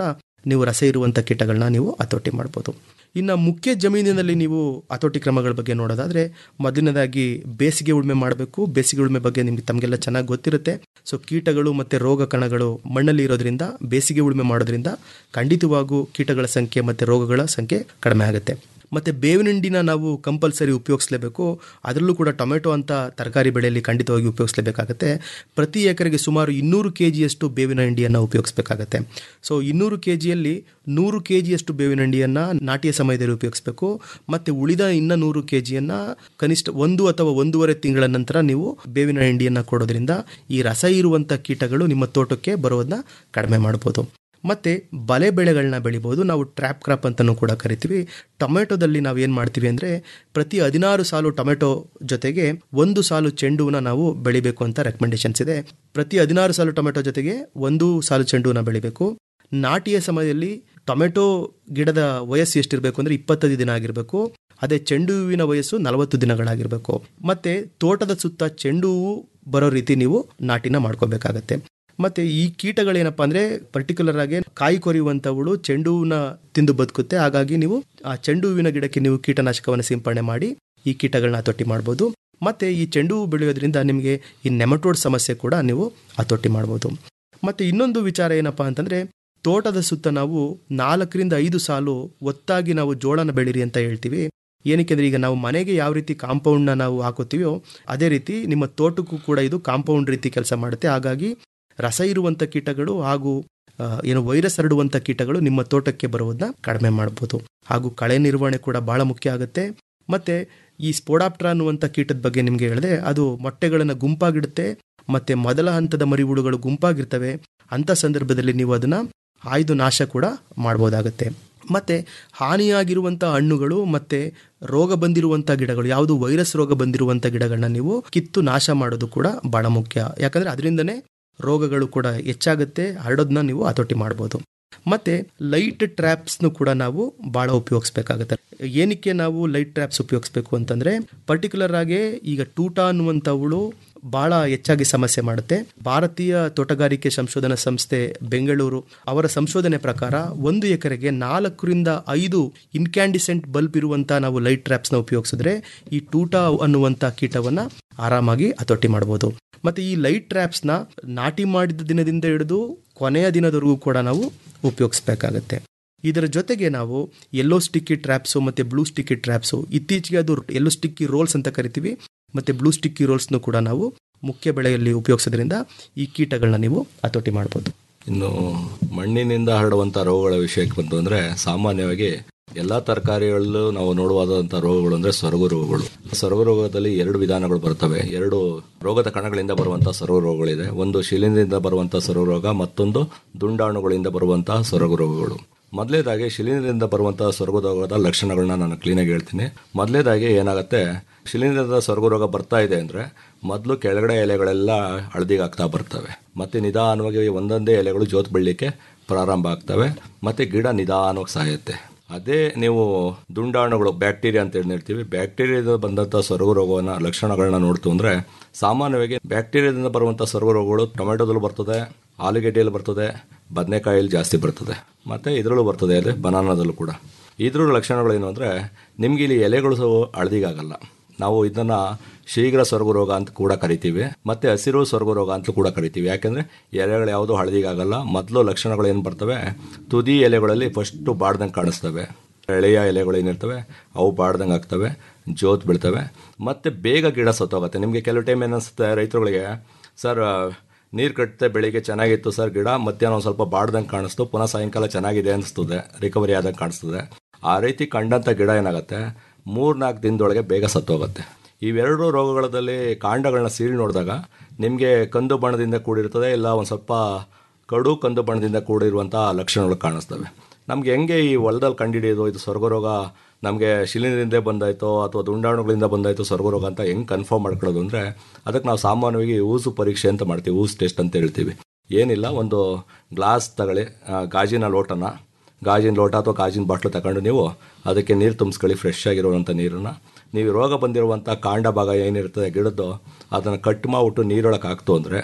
ನೀವು ರಸ ಇರುವಂಥ ಕೀಟಗಳನ್ನ ನೀವು ಹತೋಟಿ ಮಾಡ್ಬೋದು ಇನ್ನು ಮುಖ್ಯ ಜಮೀನಿನಲ್ಲಿ ನೀವು ಹತೋಟಿ ಕ್ರಮಗಳ ಬಗ್ಗೆ ನೋಡೋದಾದರೆ ಮೊದಲನೇದಾಗಿ ಬೇಸಿಗೆ ಉಳುಮೆ ಮಾಡಬೇಕು ಬೇಸಿಗೆ ಉಳುಮೆ ಬಗ್ಗೆ ನಿಮಗೆ ತಮಗೆಲ್ಲ ಚೆನ್ನಾಗಿ ಗೊತ್ತಿರುತ್ತೆ ಸೊ ಕೀಟಗಳು ಮತ್ತು ರೋಗ ಕಣಗಳು ಮಣ್ಣಲ್ಲಿ ಇರೋದ್ರಿಂದ ಬೇಸಿಗೆ ಉಳುಮೆ ಮಾಡೋದ್ರಿಂದ ಖಂಡಿತವಾಗೂ ಕೀಟಗಳ ಸಂಖ್ಯೆ ಮತ್ತು ರೋಗಗಳ ಸಂಖ್ಯೆ ಕಡಿಮೆ ಆಗುತ್ತೆ ಮತ್ತು ಬೇವಿನ ಹಿಂಡಿನ ನಾವು ಕಂಪಲ್ಸರಿ ಉಪಯೋಗಿಸಲೇಬೇಕು ಅದರಲ್ಲೂ ಕೂಡ ಟೊಮೆಟೊ ಅಂತ ತರಕಾರಿ ಬೆಳೆಯಲ್ಲಿ ಖಂಡಿತವಾಗಿ ಉಪಯೋಗಿಸಲೇಬೇಕಾಗತ್ತೆ ಪ್ರತಿ ಎಕರೆಗೆ ಸುಮಾರು ಇನ್ನೂರು ಕೆ ಜಿಯಷ್ಟು ಬೇವಿನ ಹಿಂಡಿಯನ್ನು ಉಪಯೋಗಿಸಬೇಕಾಗತ್ತೆ ಸೊ ಇನ್ನೂರು ಕೆ ಜಿಯಲ್ಲಿ ನೂರು ಕೆ ಜಿಯಷ್ಟು ಬೇವಿನ ಹಿಂಡಿಯನ್ನು ನಾಟಿಯ ಸಮಯದಲ್ಲಿ ಉಪಯೋಗಿಸಬೇಕು ಮತ್ತು ಉಳಿದ ಇನ್ನು ನೂರು ಕೆ ಜಿಯನ್ನು ಕನಿಷ್ಠ ಒಂದು ಅಥವಾ ಒಂದೂವರೆ ತಿಂಗಳ ನಂತರ ನೀವು ಬೇವಿನ ಹಿಂಡಿಯನ್ನು ಕೊಡೋದ್ರಿಂದ ಈ ರಸ ಇರುವಂಥ ಕೀಟಗಳು ನಿಮ್ಮ ತೋಟಕ್ಕೆ ಬರೋದನ್ನ ಕಡಿಮೆ ಮಾಡ್ಬೋದು ಮತ್ತು ಬಲೆ ಬೆಳೆಗಳನ್ನ ಬೆಳಿಬೋದು ನಾವು ಟ್ರ್ಯಾಪ್ ಕ್ರಾಪ್ ಅಂತಲೂ ಕೂಡ ಕರಿತೀವಿ ಟೊಮೆಟೊದಲ್ಲಿ ನಾವು ಏನು ಮಾಡ್ತೀವಿ ಅಂದರೆ ಪ್ರತಿ ಹದಿನಾರು ಸಾಲು ಟೊಮೆಟೊ ಜೊತೆಗೆ ಒಂದು ಸಾಲು ಚೆಂಡುವನ್ನ ನಾವು ಬೆಳಿಬೇಕು ಅಂತ ರೆಕಮೆಂಡೇಶನ್ಸ್ ಇದೆ ಪ್ರತಿ ಹದಿನಾರು ಸಾಲು ಟೊಮೆಟೊ ಜೊತೆಗೆ ಒಂದು ಸಾಲು ಚೆಂಡುವನ್ನ ಬೆಳಿಬೇಕು ನಾಟಿಯ ಸಮಯದಲ್ಲಿ ಟೊಮೆಟೊ ಗಿಡದ ವಯಸ್ಸು ಎಷ್ಟಿರಬೇಕು ಅಂದರೆ ಇಪ್ಪತ್ತೈದು ದಿನ ಆಗಿರಬೇಕು ಅದೇ ಚೆಂಡು ಹೂವಿನ ವಯಸ್ಸು ನಲವತ್ತು ದಿನಗಳಾಗಿರಬೇಕು ಮತ್ತು ತೋಟದ ಸುತ್ತ ಚೆಂಡು ಹೂವು ಬರೋ ರೀತಿ ನೀವು ನಾಟಿನ ಮಾಡ್ಕೋಬೇಕಾಗತ್ತೆ ಮತ್ತೆ ಈ ಕೀಟಗಳೇನಪ್ಪ ಅಂದ್ರೆ ಪರ್ಟಿಕ್ಯುಲರ್ ಆಗಿ ಕಾಯಿ ಕೊರೆಯುವಂಥವಳು ಚೆಂಡು ಹೂವನ್ನ ತಿಂದು ಬದುಕುತ್ತೆ ಹಾಗಾಗಿ ನೀವು ಆ ಚೆಂಡು ಹೂವಿನ ಗಿಡಕ್ಕೆ ನೀವು ಕೀಟನಾಶಕವನ್ನು ಸಿಂಪಡಣೆ ಮಾಡಿ ಈ ಕೀಟಗಳನ್ನ ಹತೋಟಿ ಮಾಡ್ಬೋದು ಮತ್ತೆ ಈ ಚೆಂಡು ಹೂವು ಬೆಳೆಯೋದ್ರಿಂದ ನಿಮಗೆ ಈ ನೆಮಟೋಡ್ ಸಮಸ್ಯೆ ಕೂಡ ನೀವು ಹತೋಟಿ ಮಾಡ್ಬೋದು ಮತ್ತೆ ಇನ್ನೊಂದು ವಿಚಾರ ಏನಪ್ಪಾ ಅಂತಂದ್ರೆ ತೋಟದ ಸುತ್ತ ನಾವು ನಾಲ್ಕರಿಂದ ಐದು ಸಾಲು ಒತ್ತಾಗಿ ನಾವು ಜೋಳನ ಬೆಳೀರಿ ಅಂತ ಹೇಳ್ತೀವಿ ಏನಕ್ಕೆ ಅಂದ್ರೆ ಈಗ ನಾವು ಮನೆಗೆ ಯಾವ ರೀತಿ ಕಾಂಪೌಂಡ್ನ ನಾವು ಹಾಕೋತೀವೋ ಅದೇ ರೀತಿ ನಿಮ್ಮ ತೋಟಕ್ಕೂ ಕೂಡ ಇದು ಕಾಂಪೌಂಡ್ ರೀತಿ ಕೆಲಸ ಮಾಡುತ್ತೆ ಹಾಗಾಗಿ ರಸ ಇರುವಂಥ ಕೀಟಗಳು ಹಾಗೂ ಆ, ಏನು ವೈರಸ್ ಹರಡುವಂಥ ಕೀಟಗಳು ನಿಮ್ಮ ತೋಟಕ್ಕೆ ಬರುವುದನ್ನ ಕಡಿಮೆ ಮಾಡ್ಬೋದು ಹಾಗೂ ಕಳೆ ನಿರ್ವಹಣೆ ಕೂಡ ಬಹಳ ಮುಖ್ಯ ಆಗುತ್ತೆ ಮತ್ತೆ ಈ ಸ್ಪೋಡಾಪ್ಟ್ರಾ ಅನ್ನುವಂಥ ಕೀಟದ ಬಗ್ಗೆ ನಿಮಗೆ ಹೇಳಿದೆ ಅದು ಮೊಟ್ಟೆಗಳನ್ನು ಗುಂಪಾಗಿಡುತ್ತೆ ಮತ್ತೆ ಮೊದಲ ಹಂತದ ಮರಿಹುಳುಗಳು ಗುಂಪಾಗಿರ್ತವೆ ಅಂಥ ಸಂದರ್ಭದಲ್ಲಿ ನೀವು ಅದನ್ನ ಆಯ್ದು ನಾಶ ಕೂಡ ಮಾಡ್ಬೋದಾಗತ್ತೆ ಮತ್ತೆ ಹಾನಿಯಾಗಿರುವಂಥ ಹಣ್ಣುಗಳು ಮತ್ತೆ ರೋಗ ಬಂದಿರುವಂಥ ಗಿಡಗಳು ಯಾವುದು ವೈರಸ್ ರೋಗ ಬಂದಿರುವಂಥ ಗಿಡಗಳನ್ನ ನೀವು ಕಿತ್ತು ನಾಶ ಮಾಡೋದು ಕೂಡ ಬಹಳ ಮುಖ್ಯ ಯಾಕಂದ್ರೆ ಅದರಿಂದನೇ ರೋಗಗಳು ಕೂಡ ಹೆಚ್ಚಾಗುತ್ತೆ ಹರಡೋದನ್ನ ನೀವು ಹತೋಟಿ ಮಾಡ್ಬೋದು ಮತ್ತೆ ಲೈಟ್ ಟ್ರ್ಯಾಪ್ಸ್ನು ಕೂಡ ನಾವು ಬಹಳ ಉಪಯೋಗಿಸ್ಬೇಕಾಗುತ್ತೆ ಏನಕ್ಕೆ ನಾವು ಲೈಟ್ ಟ್ರ್ಯಾಪ್ಸ್ ಉಪಯೋಗಿಸ್ಬೇಕು ಅಂತಂದ್ರೆ ಪರ್ಟಿಕ್ಯುಲರ್ ಆಗಿ ಈಗ ಟೂಟಾ ಅನ್ನುವಂಥವಳು ಬಹಳ ಹೆಚ್ಚಾಗಿ ಸಮಸ್ಯೆ ಮಾಡುತ್ತೆ ಭಾರತೀಯ ತೋಟಗಾರಿಕೆ ಸಂಶೋಧನಾ ಸಂಸ್ಥೆ ಬೆಂಗಳೂರು ಅವರ ಸಂಶೋಧನೆ ಪ್ರಕಾರ ಒಂದು ಎಕರೆಗೆ ನಾಲ್ಕರಿಂದ ಐದು ಇನ್ಕ್ಯಾಂಡಿಸೆಂಟ್ ಬಲ್ಬ್ ಇರುವಂತ ನಾವು ಲೈಟ್ ಟ್ರ್ಯಾಪ್ಸ್ನ ಉಪಯೋಗಿಸಿದ್ರೆ ಈ ಟೂಟಾ ಅನ್ನುವಂಥ ಕೀಟವನ್ನ ಆರಾಮಾಗಿ ಹತೋಟಿ ಮಾಡಬಹುದು ಮತ್ತೆ ಈ ಲೈಟ್ ಟ್ರ್ಯಾಪ್ಸ್ನ ನಾಟಿ ಮಾಡಿದ ದಿನದಿಂದ ಹಿಡಿದು ಕೊನೆಯ ದಿನದವರೆಗೂ ಕೂಡ ನಾವು ಉಪಯೋಗಿಸ್ಬೇಕಾಗತ್ತೆ ಇದರ ಜೊತೆಗೆ ನಾವು ಯೆಲ್ಲೋ ಸ್ಟಿಕ್ಕಿ ಟ್ರ್ಯಾಪ್ಸು ಮತ್ತೆ ಬ್ಲೂ ಸ್ಟಿಕ್ಕಿ ಟ್ರ್ಯಾಪ್ಸು ಇತ್ತೀಚೆಗೆ ಅದು ಯೆಲ್ಲೋ ಸ್ಟಿಕ್ಕಿ ರೋಲ್ಸ್ ಅಂತ ಕರಿತೀವಿ ಮತ್ತೆ ಬ್ಲೂ ಸ್ಟಿಕ್ಕಿ ರೋಲ್ಸ್ನು ಕೂಡ ನಾವು ಮುಖ್ಯ ಬೆಳೆಯಲ್ಲಿ ಉಪಯೋಗಿಸೋದ್ರಿಂದ ಈ ಕೀಟಗಳನ್ನ ನೀವು ಹತೋಟಿ ಮಾಡ್ಬೋದು ಇನ್ನು ಮಣ್ಣಿನಿಂದ ಹರಡುವಂಥ ರೋಗಗಳ ವಿಷಯಕ್ಕೆ ಬಂತು ಅಂದರೆ ಸಾಮಾನ್ಯವಾಗಿ ಎಲ್ಲ ತರಕಾರಿಗಳಲ್ಲೂ ನಾವು ನೋಡುವಾದಂಥ ರೋಗಗಳು ಅಂದರೆ ಸೊರಗು ರೋಗಗಳು ಸೊರಗು ರೋಗದಲ್ಲಿ ಎರಡು ವಿಧಾನಗಳು ಬರ್ತವೆ ಎರಡು ರೋಗದ ಕಣಗಳಿಂದ ಬರುವಂಥ ಸೊರಗು ರೋಗಗಳಿದೆ ಒಂದು ಶಿಲೀಂಧ್ರದಿಂದ ಬರುವಂಥ ಸೊರಗು ರೋಗ ಮತ್ತೊಂದು ದುಂಡಾಣುಗಳಿಂದ ಬರುವಂತಹ ಸೊರಗು ರೋಗಗಳು ಮೊದಲೇದಾಗಿ ಶಿಲೀಂಧ್ರದಿಂದ ಬರುವಂತಹ ಸೊರಗು ರೋಗದ ಲಕ್ಷಣಗಳನ್ನ ನಾನು ಕ್ಲೀನಾಗಿ ಹೇಳ್ತೀನಿ ಮೊದಲೇದಾಗಿ ಏನಾಗುತ್ತೆ ಶಿಲೀಂಧ್ರದ ಸೊರಗು ರೋಗ ಬರ್ತಾ ಇದೆ ಅಂದರೆ ಮೊದಲು ಕೆಳಗಡೆ ಎಲೆಗಳೆಲ್ಲ ಹಳದಿಗಾಗ್ತಾ ಬರ್ತವೆ ಮತ್ತೆ ನಿಧಾನವಾಗಿ ಒಂದೊಂದೇ ಎಲೆಗಳು ಜೋತ್ ಬೆಳಲಿಕ್ಕೆ ಪ್ರಾರಂಭ ಆಗ್ತವೆ ಮತ್ತೆ ಗಿಡ ನಿಧಾನವಾಗಿ ಸಾಯುತ್ತೆ ಅದೇ ನೀವು ದುಂಡಾಣುಗಳು ಬ್ಯಾಕ್ಟೀರಿಯಾ ಅಂತ ಹೇಳಿ ಹೇಳ್ತೀವಿ ಬ್ಯಾಕ್ಟೀರಿಯಾದಿಂದ ಬಂದಂಥ ಸೊರಗು ರೋಗವನ್ನ ಲಕ್ಷಣಗಳನ್ನ ನೋಡ್ತು ಅಂದ್ರೆ ಸಾಮಾನ್ಯವಾಗಿ ಬ್ಯಾಕ್ಟೀರಿಯಾದಿಂದ ಬರುವಂಥ ಸೊರಗು ರೋಗಗಳು ಟೊಮೆಟೊದಲ್ಲಿ ಬರ್ತದೆ ಆಲೂಗೆಡ್ಡೆಯಲ್ಲಿ ಬರ್ತದೆ ಬದನೆಕಾಯಲ್ಲಿ ಜಾಸ್ತಿ ಬರ್ತದೆ ಮತ್ತೆ ಇದರಲ್ಲೂ ಬರ್ತದೆ ಅದೇ ಬನಾನದಲ್ಲೂ ಕೂಡ ಇದ್ರ ಲಕ್ಷಣಗಳೇನು ಅಂದರೆ ನಿಮ್ಗೆ ಇಲ್ಲಿ ಎಲೆಗಳು ಸಹ ಹಳದಿಗಾಗಲ್ಲ ನಾವು ಇದನ್ನ ಶೀಘ್ರ ಸೊರಗು ರೋಗ ಅಂತ ಕೂಡ ಕರಿತೀವಿ ಮತ್ತೆ ಹಸಿರು ಸೊರಗು ರೋಗ ಅಂತ ಕೂಡ ಕರಿತೀವಿ ಯಾಕೆಂದ್ರೆ ಎಲೆಗಳು ಯಾವುದು ಹಳದಿಗಾಗಲ್ಲ ಮೊದಲು ಲಕ್ಷಣಗಳು ಏನು ಬರ್ತವೆ ತುದಿ ಎಲೆಗಳಲ್ಲಿ ಫಸ್ಟು ಬಾಡ್ದಂಗೆ ಕಾಣಿಸ್ತವೆ ಎಳೆಯ ಎಲೆಗಳು ಏನಿರ್ತವೆ ಅವು ಬಾಡ್ದಂಗೆ ಆಗ್ತವೆ ಜೋತ್ ಬೀಳ್ತವೆ ಮತ್ತೆ ಬೇಗ ಗಿಡ ಸತ್ತೋಗುತ್ತೆ ನಿಮಗೆ ಕೆಲವು ಟೈಮ್ ಏನಿಸುತ್ತೆ ರೈತರುಗಳಿಗೆ ಸರ್ ನೀರು ಕಟ್ಟುತ್ತೆ ಬೆಳಿಗ್ಗೆ ಚೆನ್ನಾಗಿತ್ತು ಸರ್ ಗಿಡ ಮಧ್ಯಾಹ್ನ ಒಂದು ಸ್ವಲ್ಪ ಬಾಡ್ದಂಗೆ ಕಾಣಿಸ್ತು ಪುನಃ ಸಾಯಂಕಾಲ ಚೆನ್ನಾಗಿದೆ ಅನಿಸ್ತದೆ ರಿಕವರಿ ಆದಂಗೆ ಕಾಣಿಸ್ತದೆ ಆ ರೀತಿ ಕಂಡಂಥ ಗಿಡ ಏನಾಗುತ್ತೆ ಮೂರ್ನಾಲ್ಕು ದಿನದೊಳಗೆ ಬೇಗ ಸತ್ತೋಗುತ್ತೆ ಇವೆರಡು ರೋಗಗಳಲ್ಲಿ ಕಾಂಡಗಳನ್ನ ಸೀಳಿ ನೋಡಿದಾಗ ನಿಮಗೆ ಕಂದು ಬಣ್ಣದಿಂದ ಕೂಡಿರ್ತದೆ ಇಲ್ಲ ಒಂದು ಸ್ವಲ್ಪ ಕಡು ಕಂದು ಬಣ್ಣದಿಂದ ಕೂಡಿರುವಂಥ ಲಕ್ಷಣಗಳು ಕಾಣಿಸ್ತವೆ ನಮ್ಗೆ ಹೆಂಗೆ ಈ ಹೊಲದಲ್ಲಿ ಕಂಡುಹಿಡಿಯೋದು ಇದು ಸ್ವರ್ಗ ರೋಗ ನಮಗೆ ಶಿಲೀಂಧ್ರದಿಂದ ಬಂದಾಯ್ತೋ ಅಥವಾ ದುಂಡಾಣುಗಳಿಂದ ಬಂದಾಯ್ತೋ ಸ್ವರ್ಗ ರೋಗ ಅಂತ ಹೆಂಗೆ ಕನ್ಫರ್ಮ್ ಮಾಡ್ಕೊಳ್ಳೋದು ಅಂದರೆ ಅದಕ್ಕೆ ನಾವು ಸಾಮಾನ್ಯವಾಗಿ ಊಸು ಪರೀಕ್ಷೆ ಅಂತ ಮಾಡ್ತೀವಿ ಊಸ್ ಟೆಸ್ಟ್ ಅಂತ ಹೇಳ್ತೀವಿ ಏನಿಲ್ಲ ಒಂದು ಗ್ಲಾಸ್ ತಗೊಳ್ಳಿ ಆ, ಗಾಜಿನ ಲೋಟನ ಗಾಜಿನ ಲೋಟ ಅಥವಾ ಗಾಜಿನ ಬಾಟ್ಲು ತಗೊಂಡು ನೀವು ಅದಕ್ಕೆ ನೀರು ತುಂಬಿಸ್ಕೊಳ್ಳಿ ಫ್ರೆಶ್ ಆಗಿರುವಂಥ ನೀರನ್ನು ನೀವು ರೋಗ ಬಂದಿರುವಂಥ ಕಾಂಡ ಭಾಗ ಏನಿರ್ತದೆ ಗಿಡದ್ದು ಅದನ್ನು ಕಟ್ ಮಾಡಿಬಿಟ್ಟು ನೀರೊಳಗೆ ಹಾಕ್ತು ಅಂದರೆ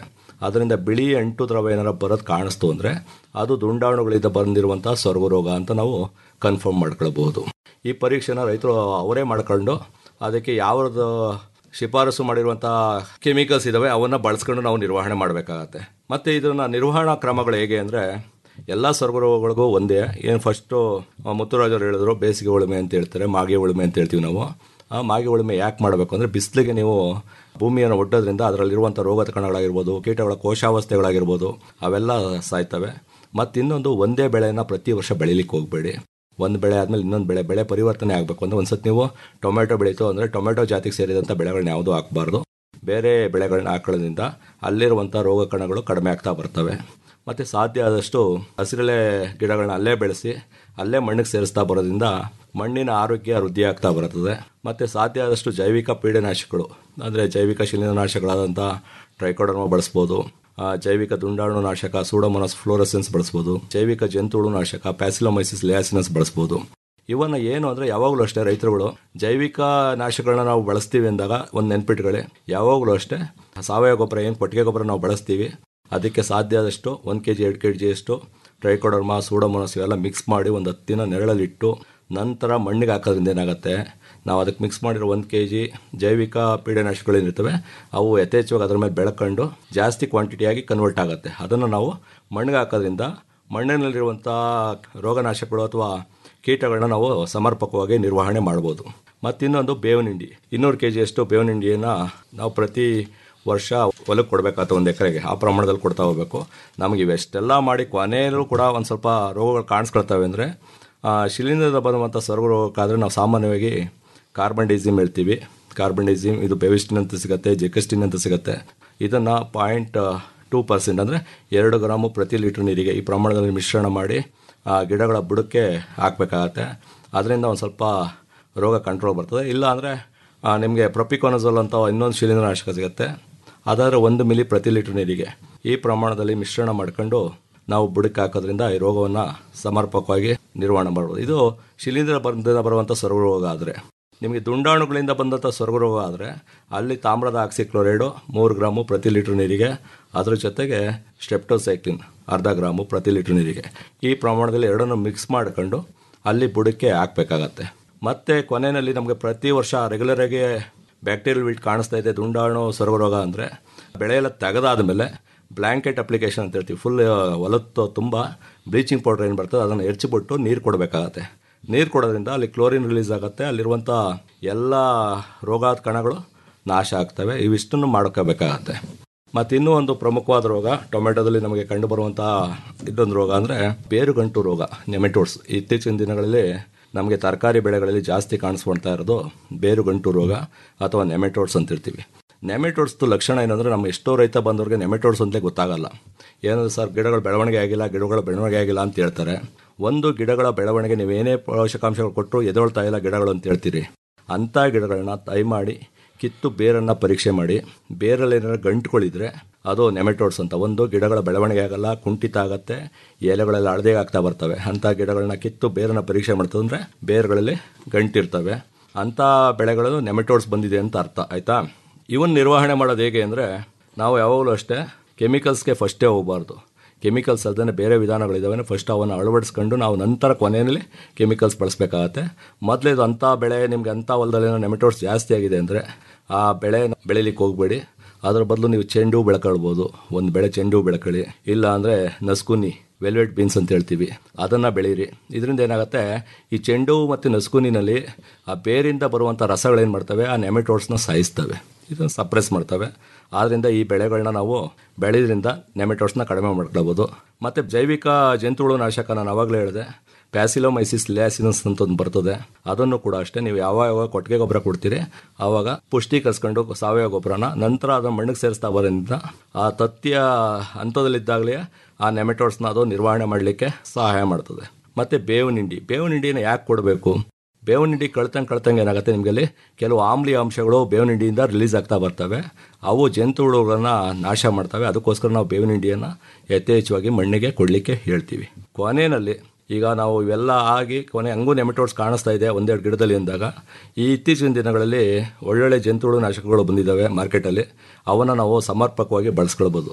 ಅದರಿಂದ ಬಿಳಿ ಅಂಟು ದ್ರವ ಏನಾರ ಬರೋದು ಕಾಣಿಸ್ತು ಅಂದರೆ ಅದು ದುಂಡಾಣುಗಳಿಂದ ಬಂದಿರುವಂಥ ಸ್ವರ್ಗ ರೋಗ ಅಂತ ನಾವು ಕನ್ಫರ್ಮ್ ಮಾಡ್ಕೊಳ್ಬಹುದು ಈ ಪರೀಕ್ಷೆನ ರೈತರು ಅವರೇ ಮಾಡ್ಕೊಂಡು ಅದಕ್ಕೆ ಯಾವ್ದು ಶಿಫಾರಸು ಮಾಡಿರುವಂಥ ಕೆಮಿಕಲ್ಸ್ ಇದಾವೆ ಅವನ್ನ ಬಳಸ್ಕೊಂಡು ನಾವು ನಿರ್ವಹಣೆ ಮಾಡಬೇಕಾಗತ್ತೆ ಮತ್ತು ಇದನ್ನ ನಿರ್ವಹಣಾ ಕ್ರಮಗಳು ಹೇಗೆ ಅಂದರೆ ಎಲ್ಲ ಸ್ವರ್ಗರೋಗಗಳಿಗೂ ಒಂದೇ ಏನು ಫಸ್ಟು ಮುತ್ತುರಾಜರು ಹೇಳಿದ್ರು ಬೇಸಿಗೆ ಉಳುಮೆ ಅಂತ ಹೇಳ್ತಾರೆ ಮಾಗೆ ಉಳುಮೆ ಅಂತ ಹೇಳ್ತೀವಿ ನಾವು ಆ ಮಾಗೆ ಉಳುಮೆ ಯಾಕೆ ಮಾಡಬೇಕು ಅಂದರೆ ಬಿಸಿಲಿಗೆ ನೀವು ಭೂಮಿಯನ್ನು ಒಡ್ಡೋದ್ರಿಂದ ಅದರಲ್ಲಿರುವಂಥ ರೋಗದ ಕಣಗಳಾಗಿರ್ಬೋದು ಕೀಟಗಳ ಕೋಶಾವಸ್ಥೆಗಳಾಗಿರ್ಬೋದು ಅವೆಲ್ಲ ಸಾಯ್ತವೆ ಮತ್ತು ಇನ್ನೊಂದು ಒಂದೇ ಬೆಳೆನ ಪ್ರತಿ ವರ್ಷ ಬೆಳಿಲಿಕ್ಕೆ ಹೋಗಬೇಡಿ ಒಂದು ಬೆಳೆ ಆದಮೇಲೆ ಇನ್ನೊಂದು ಬೆಳೆ ಬೆಳೆ ಪರಿವರ್ತನೆ ಆಗಬೇಕು ಅಂದರೆ ಒಂದ್ಸತಿ ನೀವು ಟೊಮೆಟೊ ಬೆಳೀತು ಅಂದರೆ ಟೊಮೆಟೊ ಜಾತಿಗೆ ಸೇರಿದಂಥ ಬೆಳೆಗಳನ್ನ ಯಾವುದೂ ಹಾಕಬಾರ್ದು ಬೇರೆ ಬೆಳೆಗಳನ್ನ ಹಾಕೊಳ್ಳೋದ್ರಿಂದ ಅಲ್ಲಿರುವಂಥ ರೋಗ ಕಣಗಳು ಕಡಿಮೆ ಆಗ್ತಾ ಬರ್ತವೆ ಮತ್ತು ಸಾಧ್ಯ ಆದಷ್ಟು ಹಸಿರೆಲೆ ಗಿಡಗಳನ್ನ ಅಲ್ಲೇ ಬೆಳೆಸಿ ಅಲ್ಲೇ ಮಣ್ಣಿಗೆ ಸೇರಿಸ್ತಾ ಬರೋದ್ರಿಂದ ಮಣ್ಣಿನ ಆರೋಗ್ಯ ವೃದ್ಧಿ ಆಗ್ತಾ ಬರ್ತದೆ ಮತ್ತು ಸಾಧ್ಯ ಆದಷ್ಟು ಜೈವಿಕ ಪೀಡನಾಶಕಗಳು ಅಂದರೆ ಜೈವಿಕ ಶಿಲೀಂಧ್ರನಾಶಕಗಳಾದಂಥ ಟ್ರೈಕೋಡರ್ಮ ಬಳಸ್ಬೋದು ಆ, ಜೈವಿಕ ದುಂಡಾಣು ನಾಶಕ ಸೂಡೋಮೋನಾಸ್ ಫ್ಲೋರಸೆನ್ಸ್ ಬಳಸ್ಬೋದು ಜೈವಿಕ ಜಂತುಳು ನಾಶಕ ಪ್ಯಾಸಿಲೋಮೈಸಿಸ್ ಲಿಯಾಸಿನಸ್ ಬಳಸ್ಬೋದು ಇವನ್ನ ಏನು ಅಂದರೆ ಯಾವಾಗಲೂ ಅಷ್ಟೇ ರೈತರುಗಳು ಜೈವಿಕ ನಾಶಗಳನ್ನ ನಾವು ಬಳಸ್ತೀವಿ ಅಂದಾಗ ಒಂದು ನೆನ್ಪಿಟ್ಕೊಳ್ಳಿ ಯಾವಾಗಲೂ ಅಷ್ಟೇ ಸಾವಯವ ಗೊಬ್ಬರ ಏನು ಕೊಟ್ಟಿಗೆ ಗೊಬ್ಬರ ನಾವು ಬಳಸ್ತೀವಿ ಅದಕ್ಕೆ ಸಾಧ್ಯ ಆದಷ್ಟು ಒಂದು ಕೆ ಜಿ ಎರಡು ಕೆ ಜಿಯಷ್ಟು ಟ್ರೈಕೋಡರ್ಮಾ ಸೂಡೋಮೋನಾಸ್ ಇವೆಲ್ಲ ಮಿಕ್ಸ್ ಮಾಡಿ ಒಂದು ಹತ್ತಿನ ನೆರಳಲ್ಲಿಟ್ಟು ನಂತರ ಮಣ್ಣಿಗೆ ಹಾಕೋದ್ರಿಂದ ಏನಾಗುತ್ತೆ ನಾವು ಅದಕ್ಕೆ ಮಿಕ್ಸ್ ಮಾಡಿರೋ ಒಂದು ಕೆ ಜಿ ಜೈವಿಕ ಪೀಡನಾಶಕಗಳೇನಿರ್ತವೆ ಅವು ಯಥೇಚ್ಛವಾಗಿ ಅದರ ಮೇಲೆ ಬೆಳ್ಕೊಂಡು ಜಾಸ್ತಿ ಕ್ವಾಂಟಿಟಿಯಾಗಿ ಕನ್ವರ್ಟ್ ಆಗುತ್ತೆ ಅದನ್ನು ನಾವು ಮಣ್ಣಿಗೆ ಹಾಕೋದ್ರಿಂದ ಮಣ್ಣಿನಲ್ಲಿರುವಂಥ ರೋಗನಾಶಕಗಳು ಅಥವಾ ಕೀಟಗಳನ್ನ ನಾವು ಸಮರ್ಪಕವಾಗಿ ನಿರ್ವಹಣೆ ಮಾಡ್ಬೋದು ಮತ್ತು ಇನ್ನೊಂದು ಬೇವಿನ ಹಿಂಡಿ ಇನ್ನೂರು ಕೆ ಜಿಯಷ್ಟು ಬೇವಿನ ಹಿಂಡಿಯನ್ನು ನಾವು ಪ್ರತಿ ವರ್ಷ ಹೊಲಕ್ಕೆ ಕೊಡಬೇಕಾಗುತ್ತೆ ಒಂದು ಎಕರೆಗೆ ಆ ಪ್ರಮಾಣದಲ್ಲಿ ಕೊಡ್ತಾ ಹೋಗಬೇಕು ನಮಗೆ ಇವೆಷ್ಟೆಲ್ಲ ಮಾಡಿ ಕೊನೆಯಲ್ಲೂ ಕೂಡ ಒಂದು ಸ್ವಲ್ಪ ರೋಗಗಳು ಕಾಣಿಸ್ಕೊಳ್ತವೆ ಅಂದರೆ ಶಿಲೀಂಧ್ರದ ಬರುವಂಥ ಸರ್ವ ರೋಗಕ್ಕಾದರೆ ನಾವು ಸಾಮಾನ್ಯವಾಗಿ ಕಾರ್ಬನ್ ಡೈಸಿಮ್ ಹೇಳ್ತೀವಿ ಕಾರ್ಬನ್ ಡೈಸಿಮ್ ಇದು ಬೆವಿಸ್ಟಿನ್ ಅಂತ ಸಿಗುತ್ತೆ ಜೆಕಸ್ಟಿನ್ ಅಂತ ಸಿಗುತ್ತೆ ಇದನ್ನು ಪಾಯಿಂಟ್ ಟೂ ಪರ್ಸೆಂಟ್ ಅಂದರೆ ಎರಡು ಗ್ರಾಮು ಪ್ರತಿ ಲೀಟ್ರ್ ನೀರಿಗೆ ಈ ಪ್ರಮಾಣದಲ್ಲಿ ಮಿಶ್ರಣ ಮಾಡಿ ಆ ಗಿಡಗಳ ಬುಡಕ್ಕೆ ಹಾಕಬೇಕಾಗತ್ತೆ ಅದರಿಂದ ಒಂದು ಸ್ವಲ್ಪ ರೋಗ ಕಂಟ್ರೋಲ್ ಬರ್ತದೆ ಇಲ್ಲ ಅಂದರೆ ನಿಮಗೆ ಪ್ರೊಪಿಕೋನಜೋಲ್ ಅಂತ ಇನ್ನೊಂದು ಶಿಲೀಂಧ್ರನಾಶಕ ಸಿಗುತ್ತೆ ಅದಾದರೆ ಒಂದು ಮಿಲಿ ಪ್ರತಿ ಲೀಟ್ರ್ ನೀರಿಗೆ ಈ ಪ್ರಮಾಣದಲ್ಲಿ ಮಿಶ್ರಣ ಮಾಡ್ಕೊಂಡು ನಾವು ಬುಡಕ್ಕೆ ಹಾಕೋದ್ರಿಂದ ಈ ರೋಗವನ್ನು ಸಮರ್ಪಕವಾಗಿ ನಿರ್ವಹಣೆ ಮಾಡ್ಬೋದು ಇದು ಶಿಲೀಂಧ್ರ ಬಂದಿಂದ ಬರುವಂಥ ಸರ್ವರೋಗ ಆದರೆ ನಿಮಗೆ ದುಂಡಾಣುಗಳಿಂದ ಬಂದಂಥ ಸ್ವರ್ಗರೋಗ ಆದರೆ ಅಲ್ಲಿ ತಾಮ್ರದ ಆಕ್ಸಿಕ್ಲೋರೈಡು ಮೂರು ಗ್ರಾಮು ಪ್ರತಿ ಲೀಟ್ರ್ ನೀರಿಗೆ ಅದ್ರ ಜೊತೆಗೆ ಸ್ಟೆಪ್ಟೋಸೈಕ್ಲಿನ್ ಅರ್ಧ ಗ್ರಾಮು ಪ್ರತಿ ಲೀಟ್ರ್ ನೀರಿಗೆ ಈ ಪ್ರಮಾಣದಲ್ಲಿ ಎರಡನ್ನು ಮಿಕ್ಸ್ ಮಾಡ್ಕೊಂಡು ಅಲ್ಲಿ ಬುಡಕ್ಕೆ ಹಾಕಬೇಕಾಗತ್ತೆ ಮತ್ತು ಕೊನೆಯಲ್ಲಿ ನಮಗೆ ಪ್ರತಿ ವರ್ಷ ರೆಗ್ಯುಲರಾಗಿ ಬ್ಯಾಕ್ಟೀರಿಯಲ್ ವೀಟ್ ಕಾಣಿಸ್ತಾ ಇದೆ ದುಂಡಾಣು ಸ್ವರ್ಗರೋಗ ಅಂದರೆ ಬೆಳೆ ಎಲ್ಲ ತೆಗೆದಾದ ಮೇಲೆ ಬ್ಲ್ಯಾಂಕೆಟ್ ಅಪ್ಲಿಕೇಶನ್ ಅಂತ ಹೇಳ್ತೀವಿ ಫುಲ್ ಹೊಲತ್ತು ತುಂಬ ಬ್ಲೀಚಿಂಗ್ ಪೌಡ್ರ್ ಏನು ಬರ್ತದೆ ಅದನ್ನು ಎರ್ಚಿಬಿಟ್ಟು ನೀರು ಕೊಡಬೇಕಾಗತ್ತೆ ನೀರು ಕೊಡೋದ್ರಿಂದ ಅಲ್ಲಿ ಕ್ಲೋರಿನ್ ರಿಲೀಸ್ ಆಗುತ್ತೆ ಅಲ್ಲಿರುವಂಥ ಎಲ್ಲ ರೋಗಾದ ಕಣಗಳು ನಾಶ ಆಗ್ತವೆ ಇವಿಷ್ಟನ್ನು ಮಾಡ್ಕೋಬೇಕಾಗತ್ತೆ ಮತ್ತು ಇನ್ನೂ ಒಂದು ಪ್ರಮುಖವಾದ ರೋಗ ಟೊಮೆಟೊದಲ್ಲಿ ನಮಗೆ ಕಂಡುಬರುವಂಥ ಇದೊಂದು ರೋಗ ಅಂದರೆ ಬೇರುಗಂಟು ರೋಗ ನೆಮೆಟೋಡ್ಸ್ ಇತ್ತೀಚಿನ ದಿನಗಳಲ್ಲಿ ನಮಗೆ ತರಕಾರಿ ಬೆಳೆಗಳಲ್ಲಿ ಜಾಸ್ತಿ ಕಾಣಿಸ್ಕೊಳ್ತಾ ಇರೋದು ಬೇರುಗಂಟು ರೋಗ ಅಥವಾ ನೆಮೆಟೋಡ್ಸ್ ಅಂತಿರ್ತೀವಿ ನೆಮೆಟೋಡ್ಸ್ದು ಲಕ್ಷಣ ಏನಂದರೆ ನಮ್ಮ ಎಷ್ಟೋ ರೈತ ಬಂದವ್ರಿಗೆ ನೆಮೆಟೋಡ್ಸ್ ಅಂತಲೇ ಗೊತ್ತಾಗಲ್ಲ ಏನಂದ್ರೆ ಸರ್ ಗಿಡಗಳು ಬೆಳವಣಿಗೆ ಆಗಿಲ್ಲ ಗಿಡಗಳ ಬೆಳವಣಿಗೆ ಆಗಿಲ್ಲ ಅಂತ ಹೇಳ್ತಾರೆ ಒಂದು ಗಿಡಗಳ ಬೆಳವಣಿಗೆ ನೀವೇನೇ ಪೋಷಕಾಂಶಗಳು ಕೊಟ್ಟರು ಎದೊಳ್ತಾ ಇಲ್ಲ ಗಿಡಗಳು ಅಂತ ಹೇಳ್ತೀರಿ ಅಂಥ ಗಿಡಗಳನ್ನ ದಯಮಾಡಿ ಕಿತ್ತು ಬೇರನ್ನು ಪರೀಕ್ಷೆ ಮಾಡಿ ಬೇರಲ್ಲಿ ಏನಾದ್ರು ಗಂಟುಗಳಿದ್ರೆ ಅದು ನೆಮೆಟೋಡ್ಸ್ ಅಂತ ಒಂದು ಗಿಡಗಳ ಬೆಳವಣಿಗೆ ಆಗಲ್ಲ ಕುಂಠಿತ ಆಗುತ್ತೆ ಎಲೆಗಳೆಲ್ಲ ಹಳದೇ ಆಗ್ತಾ ಬರ್ತವೆ ಅಂಥ ಗಿಡಗಳನ್ನ ಕಿತ್ತು ಬೇರನ್ನು ಪರೀಕ್ಷೆ ಮಾಡ್ತದಂದ್ರೆ ಬೇರುಗಳಲ್ಲಿ ಗಂಟಿರ್ತವೆ ಅಂಥ ಬೆಳೆಗಳು ನೆಮೆಟೋಡ್ಸ್ ಬಂದಿದೆ ಅಂತ ಅರ್ಥ ಆಯಿತಾ ಇವನ್ ನಿರ್ವಹಣೆ ಮಾಡೋದು ಹೇಗೆ ಅಂದರೆ ನಾವು ಯಾವಾಗಲೂ ಅಷ್ಟೇ ಕೆಮಿಕಲ್ಸ್ಗೆ ಫಸ್ಟೇ ಹೋಗಬಾರ್ದು ಕೆಮಿಕಲ್ಸ್ ಅಲ್ಲದೆ ಬೇರೆ ವಿಧಾನಗಳಿದ್ದಾವೆ ಫಸ್ಟ್ ಅವನ್ನು ಅಳವಡಿಸ್ಕೊಂಡು ನಾವು ನಂತರ ಕೊನೆಯಲ್ಲಿ ಕೆಮಿಕಲ್ಸ್ ಬಳಸಬೇಕಾಗತ್ತೆ ಮೊದಲೇದು ಅಂಥ ಬೆಳೆ ನಿಮಗೆ ಅಂಥ ಹೊಲದಲ್ಲಿ ನೆಮೆಟೋಡ್ಸ್ ಜಾಸ್ತಿ ಆಗಿದೆ ಅಂದರೆ ಆ ಬೆಳೆ ಬೆಳಿಲಿಕ್ಕೆ ಹೋಗಬೇಡಿ ಅದ್ರ ಬದಲು ನೀವು ಚೆಂಡು ಹೂ ಬೆಳ್ಕೊಳ್ಬೋದು ಒಂದು ಬೆಳೆ ಚೆಂಡು ಹೂ ಬೆಳ್ಕೊಳ್ಳಿ ಇಲ್ಲ ಅಂದರೆ ನಸ್ಕುನಿ ವೆಲ್ವೆಟ್ ಬೀನ್ಸ್ ಅಂತ ಹೇಳ್ತೀವಿ ಅದನ್ನು ಬೆಳೀರಿ ಇದರಿಂದ ಏನಾಗುತ್ತೆ ಈ ಚೆಂಡು ಹೂ ಮತ್ತು ನಸ್ಕುನಿನಲ್ಲಿ ಆ ಬೇರಿಂದ ಬರುವಂಥ ರಸಗಳೇನು ಮಾಡ್ತವೆ ಆ ನೆಮೆಟೋಡ್ಸ್ನ ಸಾಯಿಸ್ತವೆ ಇದನ್ನು ಸಪ್ರೆಸ್ ಮಾಡ್ತವೆ ಆದ್ದರಿಂದ ಈ ಬೆಳೆಗಳನ್ನ ನಾವು ಬೆಳೆದ್ರಿಂದ ನೆಮೆಟೋಡ್ಸ್ನ ಕಡಿಮೆ ಮಾಡ್ಕೊಳ್ಬೋದು ಮತ್ತು ಜೈವಿಕ ಜಂತುಹುಳು ನಾಶಕ ನಾನು ಆವಾಗಲೇ ಹೇಳಿದೆ ಪ್ಯಾಸಿಲೋಮೈಸಿಸ್ ಲ್ಯಾಸಿನಸ್ ಅಂತ ಒಂದು ಬರ್ತದೆ ಅದನ್ನು ಕೂಡ ಅಷ್ಟೇ ನೀವು ಯಾವಾಗ ಯಾವಾಗ ಕೊಟ್ಟಿಗೆ ಗೊಬ್ಬರ ಕೊಡ್ತೀರಿ ಆವಾಗ ಪುಷ್ಟೀಕರಿಸ್ಕೊಂಡು ಸಾವಯವ ಗೊಬ್ಬರನ ನಂತರ ಅದನ್ನು ಮಣ್ಣಿಗೆ ಸೇರಿಸ್ತಾ ಬರೋದ್ರಿಂದ ಆ ತತ್ಯ ಹಂತದಲ್ಲಿದ್ದಾಗಲೇ ಆ ನೆಮೆಟೋಡ್ಸ್ನ ಅದು ನಿರ್ವಹಣೆ ಮಾಡಲಿಕ್ಕೆ ಸಹಾಯ ಮಾಡ್ತದೆ ಮತ್ತು ಬೇವಿನ ಹಿಂಡಿ ಬೇವಿನ ಹಿಂಡಿನ ಯಾಕೆ ಕೊಡಬೇಕು ಬೇವಿನ ಹಿಂಡಿ ಕಳ್ತಂಗೆ ಕಳ್ತಂಗೆ ಏನಾಗುತ್ತೆ ನಿಮಗೆ ಅಲ್ಲಿ ಕೆಲವು ಆಮ್ಲೀಯ ಅಂಶಗಳು ಬೇವಿನ ಹಿಂಡಿಯಿಂದ ರಿಲೀಸ್ ಆಗ್ತಾ ಬರ್ತವೆ ಅವು ಜಂತುಹುಳುಗಳನ್ನ ನಾಶ ಮಾಡ್ತವೆ ಅದಕ್ಕೋಸ್ಕರ ನಾವು ಬೇವಿನ ಹಿಂಡಿಯನ್ನು ಯಥೇಚ್ಛವಾಗಿ ಮಣ್ಣಿಗೆ ಕೊಡಲಿಕ್ಕೆ ಹೇಳ್ತೀವಿ ಕೊನೆಯಲ್ಲಿ ಈಗ ನಾವು ಇವೆಲ್ಲ ಆಗಿ ಕೊನೆ ಹಂಗೂ ನೆಮೆಟೋಡ್ಸ್ ಕಾಣಿಸ್ತಾ ಇದೆ ಒಂದೆರಡು ಗಿಡದಲ್ಲಿ ಅಂದಾಗ ಈ ಇತ್ತೀಚಿನ ದಿನಗಳಲ್ಲಿ ಒಳ್ಳೊಳ್ಳೆ ಜಂತುಹುಳು ನಾಶಕಗಳು ಬಂದಿದ್ದಾವೆ ಮಾರ್ಕೆಟಲ್ಲಿ ಅವನ್ನು ನಾವು ಸಮರ್ಪಕವಾಗಿ ಬಳಸ್ಕೊಳ್ಬೋದು